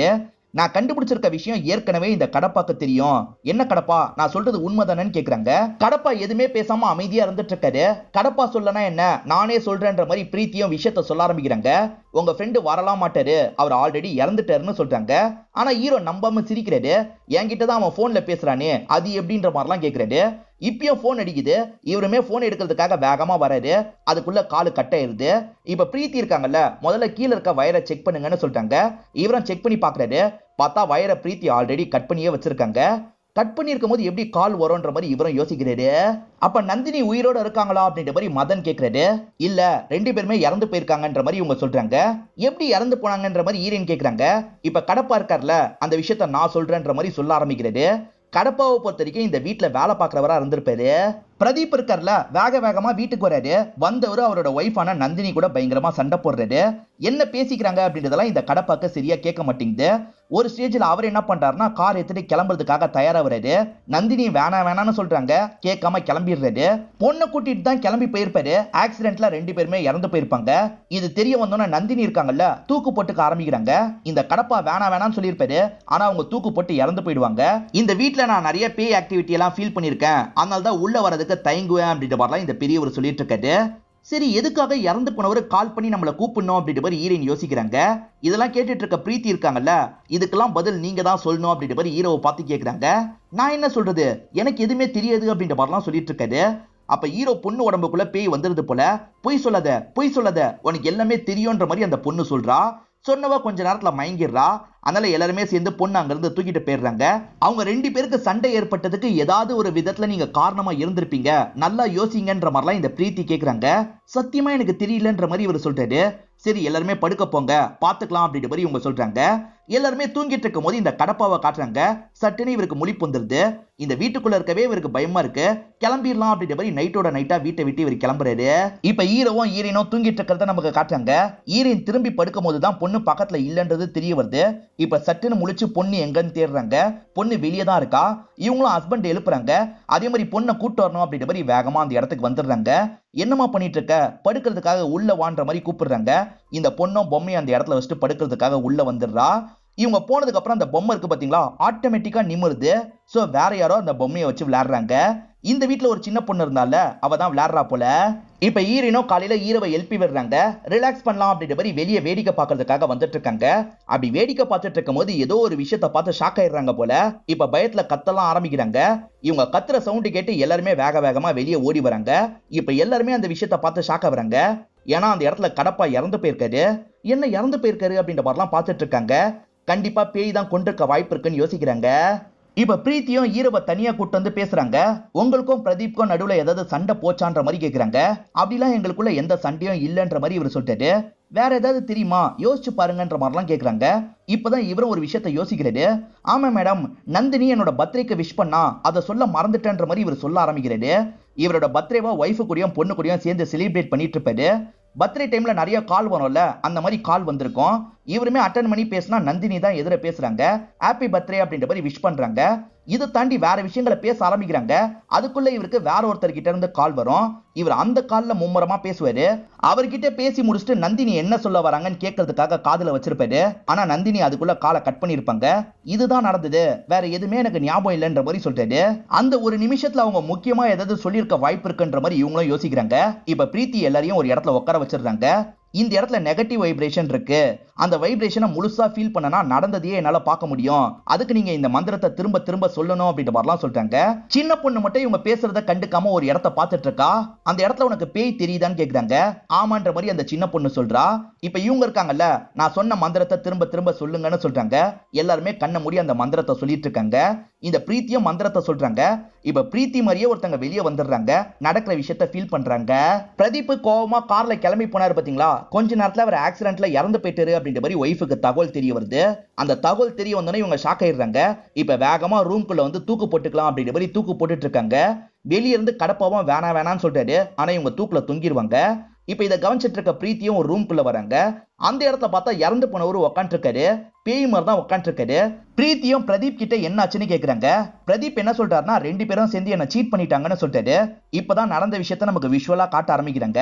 நான் கண்டுபிடிச்சிருக்க விஷயம் ஏற்கனவே இந்த கடப்பாக்கு தெரியும் என்ன கடப்பா நான் சொல்றது உண்மைதானேன்னு கேக்குறாங்க கடப்பா எதுவுமே பேசாம அமைதியா இருந்துட்டு இருக்காரு கடப்பா சொல்லனா என்ன நானே சொல்றேன்ற மாதிரி பிரீத்தியும் விஷயத்த சொல்ல ஆரம்பிக்கிறாங்க உங்க ஃப்ரெண்டு வரலாம் மாட்டாரு அவர் ஆல்ரெடி இறந்துட்டாருன்னு சொல்றாங்க ஆனா ஹீரோ நம்பாம சிரிக்கிறாரு என்கிட்ட தான் அவன் போன்ல பேசுறானே அது எப்படின்ற மாதிரிலாம் கேக்குறாரு இப்பயும் போன் அடிக்குது இவருமே போன் எடுக்கிறதுக்காக வேகமா வராரு அதுக்குள்ள காலு கட் ஆயிருது இப்ப பிரீத்தி இருக்காங்கல்ல முதல்ல கீழே இருக்க வயரை செக் பண்ணுங்கன்னு சொல்லிட்டாங்க இவரும் செக் பண்ணி பாக்குறாரு பார்த்தா வயரை பிரீத்தி ஆல்ரெடி கட் பண்ணியே வச்சிருக்காங்க கட் பண்ணியிருக்கும் போது எப்படி கால் வரும்ன்ற மாதிரி இவரும் யோசிக்கிறாரு அப்ப நந்தினி உயிரோட இருக்காங்களா அப்படின்ற மாதிரி மதன் கேக்குறாரு இல்ல ரெண்டு பேருமே இறந்து போயிருக்காங்கன்ற மாதிரி இவங்க சொல்றாங்க எப்படி இறந்து போனாங்கன்ற மாதிரி ஈரன் கேக்குறாங்க இப்ப கடப்பா இருக்கார்ல அந்த விஷயத்த நான் சொல்றேன்ற மாதிரி சொல்ல ஆரம்பிக்கிறாரு கடப்பாவை பொறுத்த வரைக்கும் இந்த வீட்டுல வேலை பார்க்கறவரா இருந்திருப்பாரு பிரதீப் இருக்கார்ல வேக வேகமா வீட்டுக்கு வராரு வந்தவர் அவரோட ஒய்ஃபான நந்தினி கூட பயங்கரமா சண்டை போடுறாரு என்ன பேசிக்கிறாங்க அப்படின்றதெல்லாம் இந்த கடப்பாக்க சரியா கேட்க மாட்டேங்குது ஒரு ஸ்டேஜ்ல அவர் என்ன பண்றாருன்னா கார் எடுத்துட்டு கிளம்புறதுக்காக தயாரா வராரு நந்தினி வேணாம் வேணாம்னு சொல்றாங்க கேட்காம கிளம்பிடுறாரு பொண்ணை கூட்டிட்டு தான் கிளம்பி போயிருப்பாரு ஆக்சிடென்ட்ல ரெண்டு பேருமே இறந்து போயிருப்பாங்க இது தெரிய வந்தோன்னே நந்தினி இருக்காங்கல்ல தூக்கு போட்டுக்க ஆரம்பிக்கிறாங்க இந்த கடப்பா வேணாம் வேணாம்னு சொல்லியிருப்பாரு ஆனா அவங்க தூக்கு போட்டு இறந்து போயிடுவாங்க இந்த வீட்ல நான் நிறைய பேய் ஆக்டிவிட்டி எல்லாம் ஃபீல் பண்ணியிருக்கேன் அதனால தான் உள்ள வரதுக்கு தயங்குவேன் அப்படின்ற மாதிரிலாம் இந்த பெரியவர் சொல்லிட்டு இருக்காரு சரி எதுக்காக இறந்து போனவர் கால் பண்ணி நம்மளை கூப்பிடணும் அப்படின்ற மாதிரி ஈரன் யோசிக்கிறாங்க இதெல்லாம் கேட்டுட்டு இருக்க பிரீத்தி இருக்காங்கல்ல இதுக்கெல்லாம் பதில் நீங்க தான் சொல்லணும் அப்படின்ற மாதிரி ஹீரோவை பார்த்து கேட்குறாங்க நான் என்ன சொல்றது எனக்கு எதுவுமே தெரியாது அப்படின்ற மாதிரிலாம் சொல்லிட்டு இருக்காரு அப்ப ஹீரோ பொண்ணு உடம்புக்குள்ள பேய் வந்துருது போல பொய் சொல்லாத பொய் சொல்லாத உனக்கு எல்லாமே தெரியும்ன்ற மாதிரி அந்த பொண்ணு சொல்றா சொன்னவ கொஞ்ச நேரத்துல மயங்கிடுறா அதனால எல்லாருமே சேர்ந்து பொண்ணு அங்கிருந்து தூக்கிட்டு போயிடுறாங்க அவங்க ரெண்டு பேருக்கு சண்டை ஏற்பட்டதுக்கு ஏதாவது ஒரு விதத்துல நீங்க காரணமா இருந்திருப்பீங்க நல்லா யோசிங்கன்ற மாதிரிலாம் இந்த பிரீத்தி கேக்குறாங்க சத்தியமா எனக்கு தெரியலன்ற மாதிரி இவர் சொல்றாரு சரி எல்லாருமே படுக்க போங்க பாத்துக்கலாம் அப்படின்ற மாதிரி இவங்க சொல்றாங்க எல்லாருமே தூங்கிட்டு இருக்கும் போது இந்த கடப்பாவை காட்டுறாங்க சட்டுன்னு இவருக்கு முழிப்பு வந்துருது இந்த வீட்டுக்குள்ள இருக்கவே இவருக்கு பயமா இருக்கு கிளம்பிடலாம் அப்படின்ற மாதிரி நைட்டோட நைட்டா வீட்டை விட்டு இவர் கிளம்புறாரு இப்ப ஈரவும் ஈரனும் தூங்கிட்டு இருக்கிறத நமக்கு காட்டுறாங்க ஈரன் திரும்பி படுக்கும் போது தான் பொண்ணு பக்கத்துல இல்லைன்றது தெரிய வருது இப்ப சட்டுன்னு முழிச்சு பொண்ணு எங்கன்னு தேடுறாங்க பொண்ணு வெளியே தான் இருக்கா இவங்களும் ஹஸ்பண்ட் எழுப்புறாங்க அதே மாதிரி பொண்ணை கூட்டு வரணும் அப்படின்ற மாதிரி வேகமா அந்த இடத்துக்கு வந்துடுறாங்க என்னமா பண்ணிட்டு இருக்க படுக்கிறதுக்காக உள்ள வான்ற மாதிரி கூப்பிடுறாங்க இந்த பொண்ணும் பொம்மையை அந்த இடத்துல வச்சுட்டு படுக்கிறதுக்காக உள்ள வந்துடுறா இவங்க போனதுக்கு அப்புறம் அந்த பொம்மை இருக்கு பாத்தீங்களா ஆட்டோமேட்டிக்கா நிமிருது சோ வேற யாரோ அந்த பொம்மையை வச்சு விளையாடுறாங்க இந்த வீட்ல ஒரு சின்ன பொண்ணு இருந்தால அவ தான் விளையாடுறா போல இப்ப ஈரனோ காலையில ஈரவை எழுப்பி விடுறாங்க ரிலாக்ஸ் பண்ணலாம் அப்படின்ற மாதிரி வெளியே வேடிக்கை பார்க்கறதுக்காக வந்துட்டு இருக்காங்க அப்படி வேடிக்கை பார்த்துட்டு இருக்கும் போது ஏதோ ஒரு விஷயத்த பார்த்து ஷாக் ஆயிடுறாங்க போல இப்ப பயத்துல கத்தலாம் ஆரம்பிக்கிறாங்க இவங்க கத்துற சவுண்டு கேட்டு எல்லாருமே வேக வேகமா வெளியே ஓடி வராங்க இப்ப எல்லாருமே அந்த விஷயத்த பார்த்து ஷாக் ஆகுறாங்க ஏன்னா அந்த இடத்துல கடப்பா இறந்து போயிருக்காரு என்ன இறந்து போயிருக்காரு அப்படின்ற மாதிரிலாம் பார்த்துட்டு இருக்காங்க கண்டிப்பா பேய் தான் கொண்டிருக்க வாய்ப்பு இருக்குன்னு யோசிக்கிறாங்க இப்ப பிரீத்தியும் ஈரவை தனியா கூட்டு வந்து பேசுறாங்க உங்களுக்கும் பிரதீப்க்கும் நடுவுல ஏதாவது சண்டை போச்சான்ற மாதிரி கேக்குறாங்க அப்படிலாம் எங்களுக்குள்ள எந்த சண்டையும் இல்லைன்ற மாதிரி இவர் சொல்லிட்டாரு வேற ஏதாவது தெரியுமா யோசிச்சு பாருங்கன்ற மாதிரிலாம் கேக்குறாங்க இப்பதான் இவரும் ஒரு விஷயத்த யோசிக்கிறாரு ஆமா மேடம் நந்தினி என்னோட பர்த்டேக்கு விஷ் பண்ணா அதை சொல்ல மறந்துட்டேன்ற மாதிரி இவர் சொல்ல ஆரம்பிக்கிறாரு இவரோட பர்த்டேவா ஒய்ஃபு கூடயும் பொண்ணு கூடயும் சேர்ந்து செலிப்ரேட் பண்ணிட்டு இருப்பாரு பர்த்டே டைம்ல நிறைய கால் வரும்ல அந்த மாதிரி கால் வந்திருக்கும் இவருமே அட்டன் பண்ணி பேசினா நந்தினி தான் எதிர பேசுறாங்க ஹாப்பி பர்த்டே அப்படின்ற மாதிரி விஷ் பண்றாங்க இதை தாண்டி வேற விஷயங்களை பேச ஆரம்பிக்கிறாங்க அதுக்குள்ள இவருக்கு வேற ஒருத்தர் கிட்ட இருந்து கால் வரும் இவர் அந்த கால்ல மும்முரமா பேசுவாரு அவர்கிட்ட பேசி முடிச்சுட்டு நந்தினி என்ன சொல்ல வராங்கன்னு கேட்கறதுக்காக காதுல வச்சிருப்பாரு ஆனா நந்தினி அதுக்குள்ள காலை கட் பண்ணிருப்பாங்க இதுதான் நடந்தது வேற எதுவுமே எனக்கு ஞாபகம் இல்லைன்ற மாதிரி சொல்றாரு அந்த ஒரு நிமிஷத்துல அவங்க முக்கியமா ஏதாவது சொல்லியிருக்க வாய்ப்பு இருக்குன்ற மாதிரி இவங்களும் யோசிக்கிறாங்க இப்ப பிரீத்தி எல்லாரையும் ஒரு இடத்துல உட்கார வச்சிருந்தாங்க இந்த இடத்துல நெகட்டிவ் வைப்ரேஷன் இருக்கு அந்த வைப்ரேஷனை முழுசா ஃபீல் பண்ணனா நடந்ததையே என்னால பார்க்க முடியும் அதுக்கு நீங்க இந்த மந்திரத்தை திரும்ப திரும்ப சொல்லணும் அப்படின்ற மாதிரிலாம் சொல்றாங்க சின்ன பொண்ணு மட்டும் இவங்க பேசுறத கண்டுக்காம ஒரு இடத்த பார்த்துட்டு இருக்கா அந்த இடத்துல உனக்கு பேய் தெரியுதான்னு கேக்குறாங்க ஆமான்ற மாதிரி அந்த சின்ன பொண்ணு சொல்றா இப்ப இவங்க இருக்காங்கல்ல நான் சொன்ன மந்திரத்தை திரும்ப திரும்ப சொல்லுங்கன்னு சொல்றாங்க எல்லாருமே கண்ணை மூடி அந்த மந்திரத்தை சொல்லிட்டு இருக்காங்க இந்த பிரீத்தியும் மந்திரத்தை சொல்றாங்க இப்ப பிரீத்தி மாதிரியே ஒருத்தங்க வெளியே வந்துடுறாங்க நடக்கிற விஷயத்த ஃபீல் பண்றாங்க பிரதீப் கோவமா கார்ல கிளம்பி போனாரு பாத்தீங்களா கொஞ்ச நேரத்துல அவர் ஆக்சிடென்ட்ல இறந்து போயிட்டாரு அப்படின்ற மாதிரி ஒய்ஃபுக்கு தகவல் தெரிய வருது அந்த தகவல் தெரிய வந்தோடனே இவங்க ஷாக் ஆயிடுறாங்க இப்ப வேகமா ரூம்குள்ள வந்து தூக்கு போட்டுக்கலாம் அப்படின்ற மாதிரி தூக்கு போட்டுட்டு இருக்காங்க வெளிய இருந்து கடப்பாவும் வேணாம் வேணாம்னு சொல்றாரு ஆனா இவங்க தூக்குல தொங்கிடுவாங்க இப்ப இதை கவனிச்சிட்டு இருக்க பிரீத்தியும் ஒரு ரூம்குள்ள வராங்க அந்த இடத்த பார்த்தா இறந்து போனவரு உட்காந்துருக்காரு பேய் மாதிரி தான் உட்காந்துருக்காரு பிரீத்தியும் பிரதீப் கிட்ட என்ன ஆச்சுன்னு கேக்குறாங்க பிரதீப் என்ன சொல்றாருன்னா ரெண்டு பேரும் சேர்ந்து என்ன சீட் பண்ணிட்டாங்கன்னு சொல்லிட்டாரு இப்பதான் நடந்த விஷயத்த நமக்கு விஷுவலா காட்ட ஆரம்பிக்கிறாங்க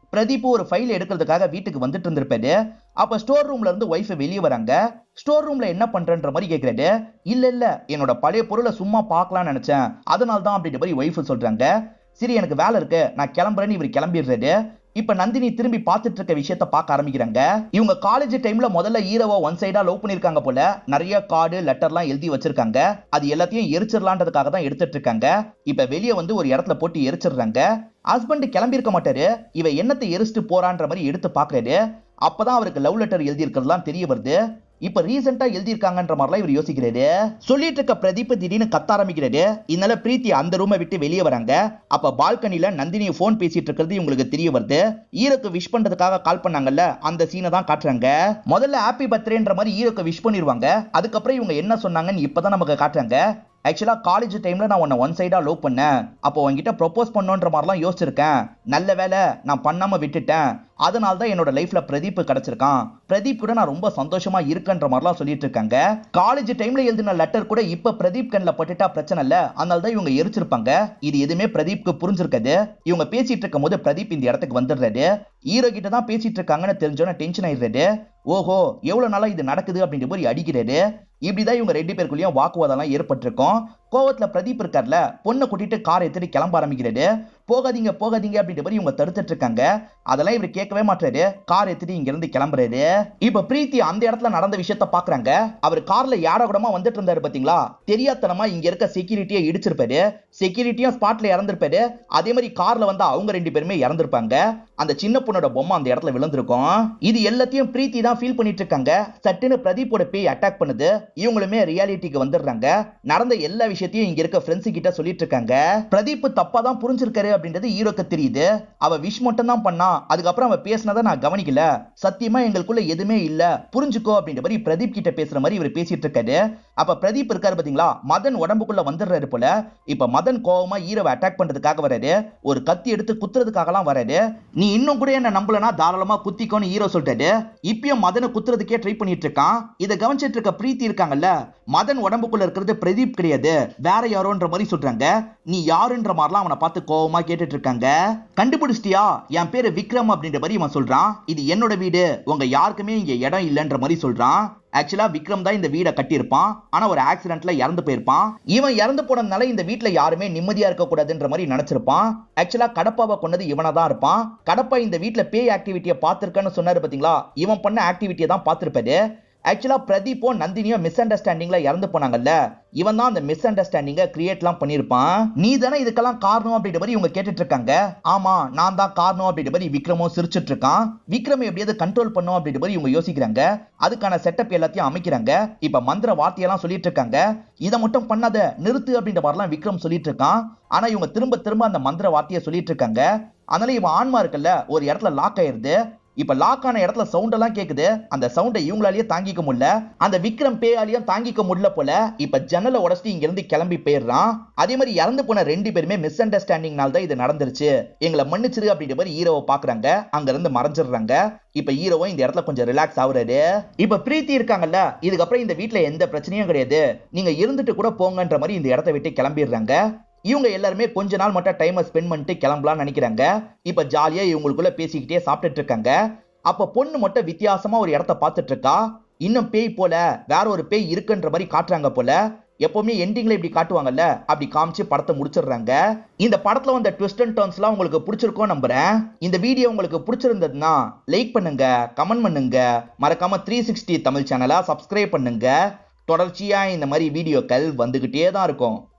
பிரதீப் ஒரு ஃபைல் எடுக்கிறதுக்காக வீட்டுக்கு வந்துட்டு இருந்திருப்பாரு அப்ப ஸ்டோர் ரூம்ல இருந்து ஒய்ஃப் வெளியே வராங்க ஸ்டோர் ரூம்ல என்ன பண்றன்ற மாதிரி கேக்குறாரு இல்ல இல்ல என்னோட பழைய பொருளை சும்மா பார்க்கலாம்னு நினைச்சேன் அதனால தான் அப்படின்ற மாதிரி ஒய்ஃப் சொல்றாங்க சரி எனக்கு வேலை இருக்கு நான் கிளம்புறேன்னு இவர் கிளம்பிடுறாரு இப்ப நந்தினி திரும்பி பார்த்துட்டு இருக்க விஷயத்த பார்க்க ஆரம்பிக்கிறாங்க இவங்க காலேஜ் டைம்ல முதல்ல ஹீரோவை ஒன் சைடா லவ் பண்ணிருக்காங்க போல நிறைய கார்டு லெட்டர்லாம் எழுதி வச்சிருக்காங்க அது எல்லாத்தையும் எரிச்சிடலான்றதுக்காக தான் எடுத்துட்டு இருக்காங்க இப்ப வெளியே வந்து ஒரு இடத்துல போட்டு எரிச்சிடுறாங்க ஹஸ்பண்ட் கிளம்பி இருக்க மாட்டாரு இவ என்னத்தை எரிச்சிட்டு போறான்ற மாதிரி எடுத்து பாக்குறாரு அப்பதான் அவருக்கு லவ் லெட்டர் எழுதி இருக்கிறதுலாம் தெரிய வருது இப்ப ரீசெண்டா எழுதியிருக்காங்கன்ற மாதிரிலாம் இவர் யோசிக்கிறாரு சொல்லிட்டு இருக்க பிரதீப் திடீர்னு கத்த ஆரம்பிக்கிறாரு இதனால பிரீத்தி அந்த ரூமை விட்டு வெளியே வராங்க அப்ப பால்கனில நந்தினி போன் பேசிட்டு இருக்கிறது இவங்களுக்கு தெரிய வருது ஈரோக்கு விஷ் பண்றதுக்காக கால் பண்ணாங்கல்ல அந்த சீனை தான் காட்டுறாங்க முதல்ல ஹாப்பி பர்த்டேன்ற மாதிரி ஈரோக்கு விஷ் பண்ணிருவாங்க அதுக்கப்புறம் இவங்க என்ன சொன்னாங்கன்னு இப்பதான் நமக்கு காட்டுறாங்க ஆக்சுவலா காலேஜ் டைம்ல நான் உன்னை ஒன் சைடா லவ் பண்ணேன் அப்போ உன்கிட்ட ப்ரொபோஸ் பண்ணோன்ற மாதிரிலாம் யோசிச்சிருக்கேன் நல்ல வேலை நான் பண்ணாம விட்டுட்டேன் அதனால தான் என்னோட லைஃப்ல பிரதீப் கிடைச்சிருக்கான் பிரதீப் கூட நான் ரொம்ப சந்தோஷமா இருக்கேன்ற மாதிரிலாம் சொல்லிட்டு இருக்காங்க காலேஜ் டைம்ல எழுதின லெட்டர் கூட இப்ப பிரதீப் கண்ணில் பட்டுட்டா பிரச்சனை இல்ல அதனால தான் இவங்க எரிச்சிருப்பாங்க இது எதுவுமே பிரதீப்க்கு புரிஞ்சிருக்காது இவங்க பேசிட்டு இருக்கும் போது பிரதீப் இந்த இடத்துக்கு வந்துடுறாரு ஹீரோ கிட்ட தான் பேசிட்டு இருக்காங்கன்னு தெரிஞ்சோன்னே டென்ஷன் ஆயிடுறாரு ஓஹோ எவ்வளவு நாளா இது நடக்குது அப்படின்ற மாதிரி அடிக்கிறாரு இப்படிதான் இவங்க ரெண்டு பேருக்குள்ளயும் வாக்குவாதம்லாம் ஏற்பட்டிருக்கும் கோவத்துல பிரதீப் இருக்கார்ல பொண்ணை கூட்டிட்டு கார் எடுத்துட்டு கிளம்ப ஆரம்பிக்கிறாரு போகாதீங்க போகாதீங்க அப்படின்ற மாதிரி இவங்க தடுத்துட்டு இருக்காங்க அதெல்லாம் இவர் கேட்கவே மாட்டாரு கார் எடுத்துட்டு இங்க இருந்து கிளம்புறாரு இப்ப பிரீத்தி அந்த இடத்துல நடந்த விஷயத்த பாக்குறாங்க அவர் கார்ல யார கூடமா வந்துட்டு இருந்தாரு பாத்தீங்களா தெரியாதனமா இங்க இருக்க செக்யூரிட்டியை இடிச்சிருப்பாரு செக்யூரிட்டியும் ஸ்பாட்ல இறந்திருப்பாரு அதே மாதிரி கார்ல வந்து அவங்க ரெண்டு பேருமே இறந்திருப்பாங்க அந்த சின்ன பொண்ணோட பொம்மை அந்த இடத்துல விழுந்திருக்கும் இது எல்லாத்தையும் பிரீத்தி தான் ஃபீல் பண்ணிட்டு இருக்காங்க சட்டுன்னு பிரதீப்போட பேய் அட்டாக் பண்ணுது இவங்களுமே ரியாலிட்டிக்கு வந்துடுறாங்க நடந்த எல்லா விஷயத்தையும் இங்க இருக்க ஃப்ரெண்ட்ஸ் கிட்ட சொல்லிட்டு இருக்காங்க பிரதீப் தப்பா தான் புரிஞ்சிருக்காரு அப்படின்றது ஹீரோக்கு தெரியுது அவ விஷ் மட்டும் தான் பண்ணா அதுக்கப்புறம் அவ பேசினதை நான் கவனிக்கல சத்தியமா எங்களுக்குள்ள எதுவுமே இல்ல புரிஞ்சுக்கோ அப்படின்ற மாதிரி பிரதீப் கிட்ட பேசுற மாதிரி இவர் பேசிட்டு இருக்காரு அப்ப பிரதீப் இருக்காரு பாத்தீங்களா மதன் உடம்புக்குள்ள வந்துடுறாரு போல இப்ப மதன் கோவமா ஹீரோவை அட்டாக் பண்றதுக்காக வராரு ஒரு கத்தி எடுத்து குத்துறதுக்காகலாம் வராரு நீ இன்னும் கூட என்ன நம்பலனா தாராளமா குத்திக்கோன்னு ஹீரோ சொல்லிட்டாரு இப்பயும் மதனை குத்துறதுக்கே ட்ரை பண்ணிட்டு இருக்கான் இதை கவனிச்சிட்டு இருக்க பிரீத்தி இருக்காங்கல்ல மதன் உடம்புக்குள்ள இருக்கிறது பிரதீப் கிடையாது வேற யாரோன்ற மாதிரி சொல்றாங்க நீ யாருன்ற மாதிரிலாம் அவனை பார்த்து கோவமா கேட்டுட்டு இருக்காங்க கண்டுபிடிச்சிட்டியா என் பேரு விக்ரம் அப்படின்ற மாதிரி இவன் சொல்றான் இது என்னோட வீடு உங்க யாருக்குமே இங்க இடம் இல்லைன்ற மாதிரி சொல்றான் ஆக்சுவலா விக்ரம் தான் இந்த வீடை கட்டியிருப்பான் ஆனா ஒரு ஆக்சிடென்ட்ல இறந்து போயிருப்பான் இவன் இறந்து போனதுனால இந்த வீட்ல யாருமே நிம்மதியா இருக்க கூடாதுன்ற மாதிரி நினைச்சிருப்பான் ஆக்சுவலா கடப்பாவை கொண்டது இவனா தான் இருப்பான் கடப்பா இந்த வீட்ல பேய் ஆக்டிவிட்டியை பார்த்திருக்கேன்னு சொன்னாரு பாத்தீங்களா இவன் பண்ண ஆக்டிவிட்டியை தான் பார்த்திருப்பாரு ஆக்சுவலா பிரதீப்பும் நந்தினியும் மிஸ் அண்டர்ஸ்டாண்டிங்ல இறந்து போனாங்கல்ல இவன் தான் அந்த மிஸ் அண்டர்ஸ்டாண்டிங்கை கிரியேட்லாம் பண்ணியிருப்பான் நீ தானே இதுக்கெல்லாம் காரணம் அப்படின்ற மாதிரி இவங்க கேட்டுட்டு இருக்காங்க ஆமா நான் தான் காரணம் அப்படின்ற மாதிரி விக்ரமும் சிரிச்சிட்டு இருக்கான் விக்ரம் எப்படியாவது கண்ட்ரோல் பண்ணும் அப்படின்ற மாதிரி இவங்க யோசிக்கிறாங்க அதுக்கான செட்டப் எல்லாத்தையும் அமைக்கிறாங்க இப்ப மந்திர வார்த்தையெல்லாம் சொல்லிட்டு இருக்காங்க இதை மட்டும் பண்ணாத நிறுத்து அப்படின்ற மாதிரிலாம் விக்ரம் சொல்லிட்டு இருக்கான் ஆனா இவங்க திரும்ப திரும்ப அந்த மந்திர வார்த்தையை சொல்லிட்டு இருக்காங்க அதனால இவன் ஆன்மா இருக்குல்ல ஒரு இடத்துல லாக் ஆயிருது இப்ப லாக் ஆன இடத்துல சவுண்ட் எல்லாம் கேக்குது அந்த சவுண்டை இவங்களாலேயே தாங்கிக்க முடியல அந்த விக்ரம் பேயாலையும் தாங்கிக்க முடியல போல இப்ப ஜன்னலை உடச்சிட்டு இங்க இருந்து கிளம்பி போயிடுறான் அதே மாதிரி இறந்து போன ரெண்டு பேருமே மிஸ் அண்டர்ஸ்டாண்டிங்னால தான் இது நடந்துருச்சு எங்களை மன்னிச்சிரு அப்படின்ற மாதிரி ஹீரோவை பாக்குறாங்க அங்க இருந்து மறைஞ்சிடுறாங்க இப்ப ஹீரோவும் இந்த இடத்துல கொஞ்சம் ரிலாக்ஸ் ஆகுறாரு இப்ப பிரீத்தி இருக்காங்கல்ல இதுக்கப்புறம் இந்த வீட்ல எந்த பிரச்சனையும் கிடையாது நீங்க இருந்துட்டு கூட போங்கன்ற மாதிரி இந்த இடத்த விட்டு கிளம்பிடுறாங்க இவங்க எல்லாருமே கொஞ்ச நாள் மட்டும் டைமை ஸ்பெண்ட் பண்ணிட்டு கிளம்பலாம்னு நினைக்கிறாங்க இப்ப ஜாலியா இவங்களுக்குள்ள பேசிக்கிட்டே சாப்பிட்டுட்டு இருக்காங்க அப்ப பொண்ணு மட்டும் வித்தியாசமா ஒரு இடத்த பார்த்துட்டு இருக்கா இன்னும் பேய் போல வேற ஒரு பேய் இருக்குன்ற மாதிரி காட்டுறாங்க போல எப்பவுமே எண்டிங்ல இப்படி காட்டுவாங்கல்ல அப்படி காமிச்சு படத்தை முடிச்சிடுறாங்க இந்த படத்துல வந்த ட்விஸ்ட் அண்ட் டர்ன்ஸ்லாம் உங்களுக்கு பிடிச்சிருக்கோம் நம்புறேன் இந்த வீடியோ உங்களுக்கு பிடிச்சிருந்ததுன்னா லைக் பண்ணுங்க கமெண்ட் பண்ணுங்க மறக்காம த்ரீ சிக்ஸ்டி தமிழ் சேனலை சப்ஸ்கிரைப் பண்ணுங்க தொடர்ச்சியா இந்த மாதிரி வீடியோக்கள் வந்துகிட்டே தான் இருக்கும்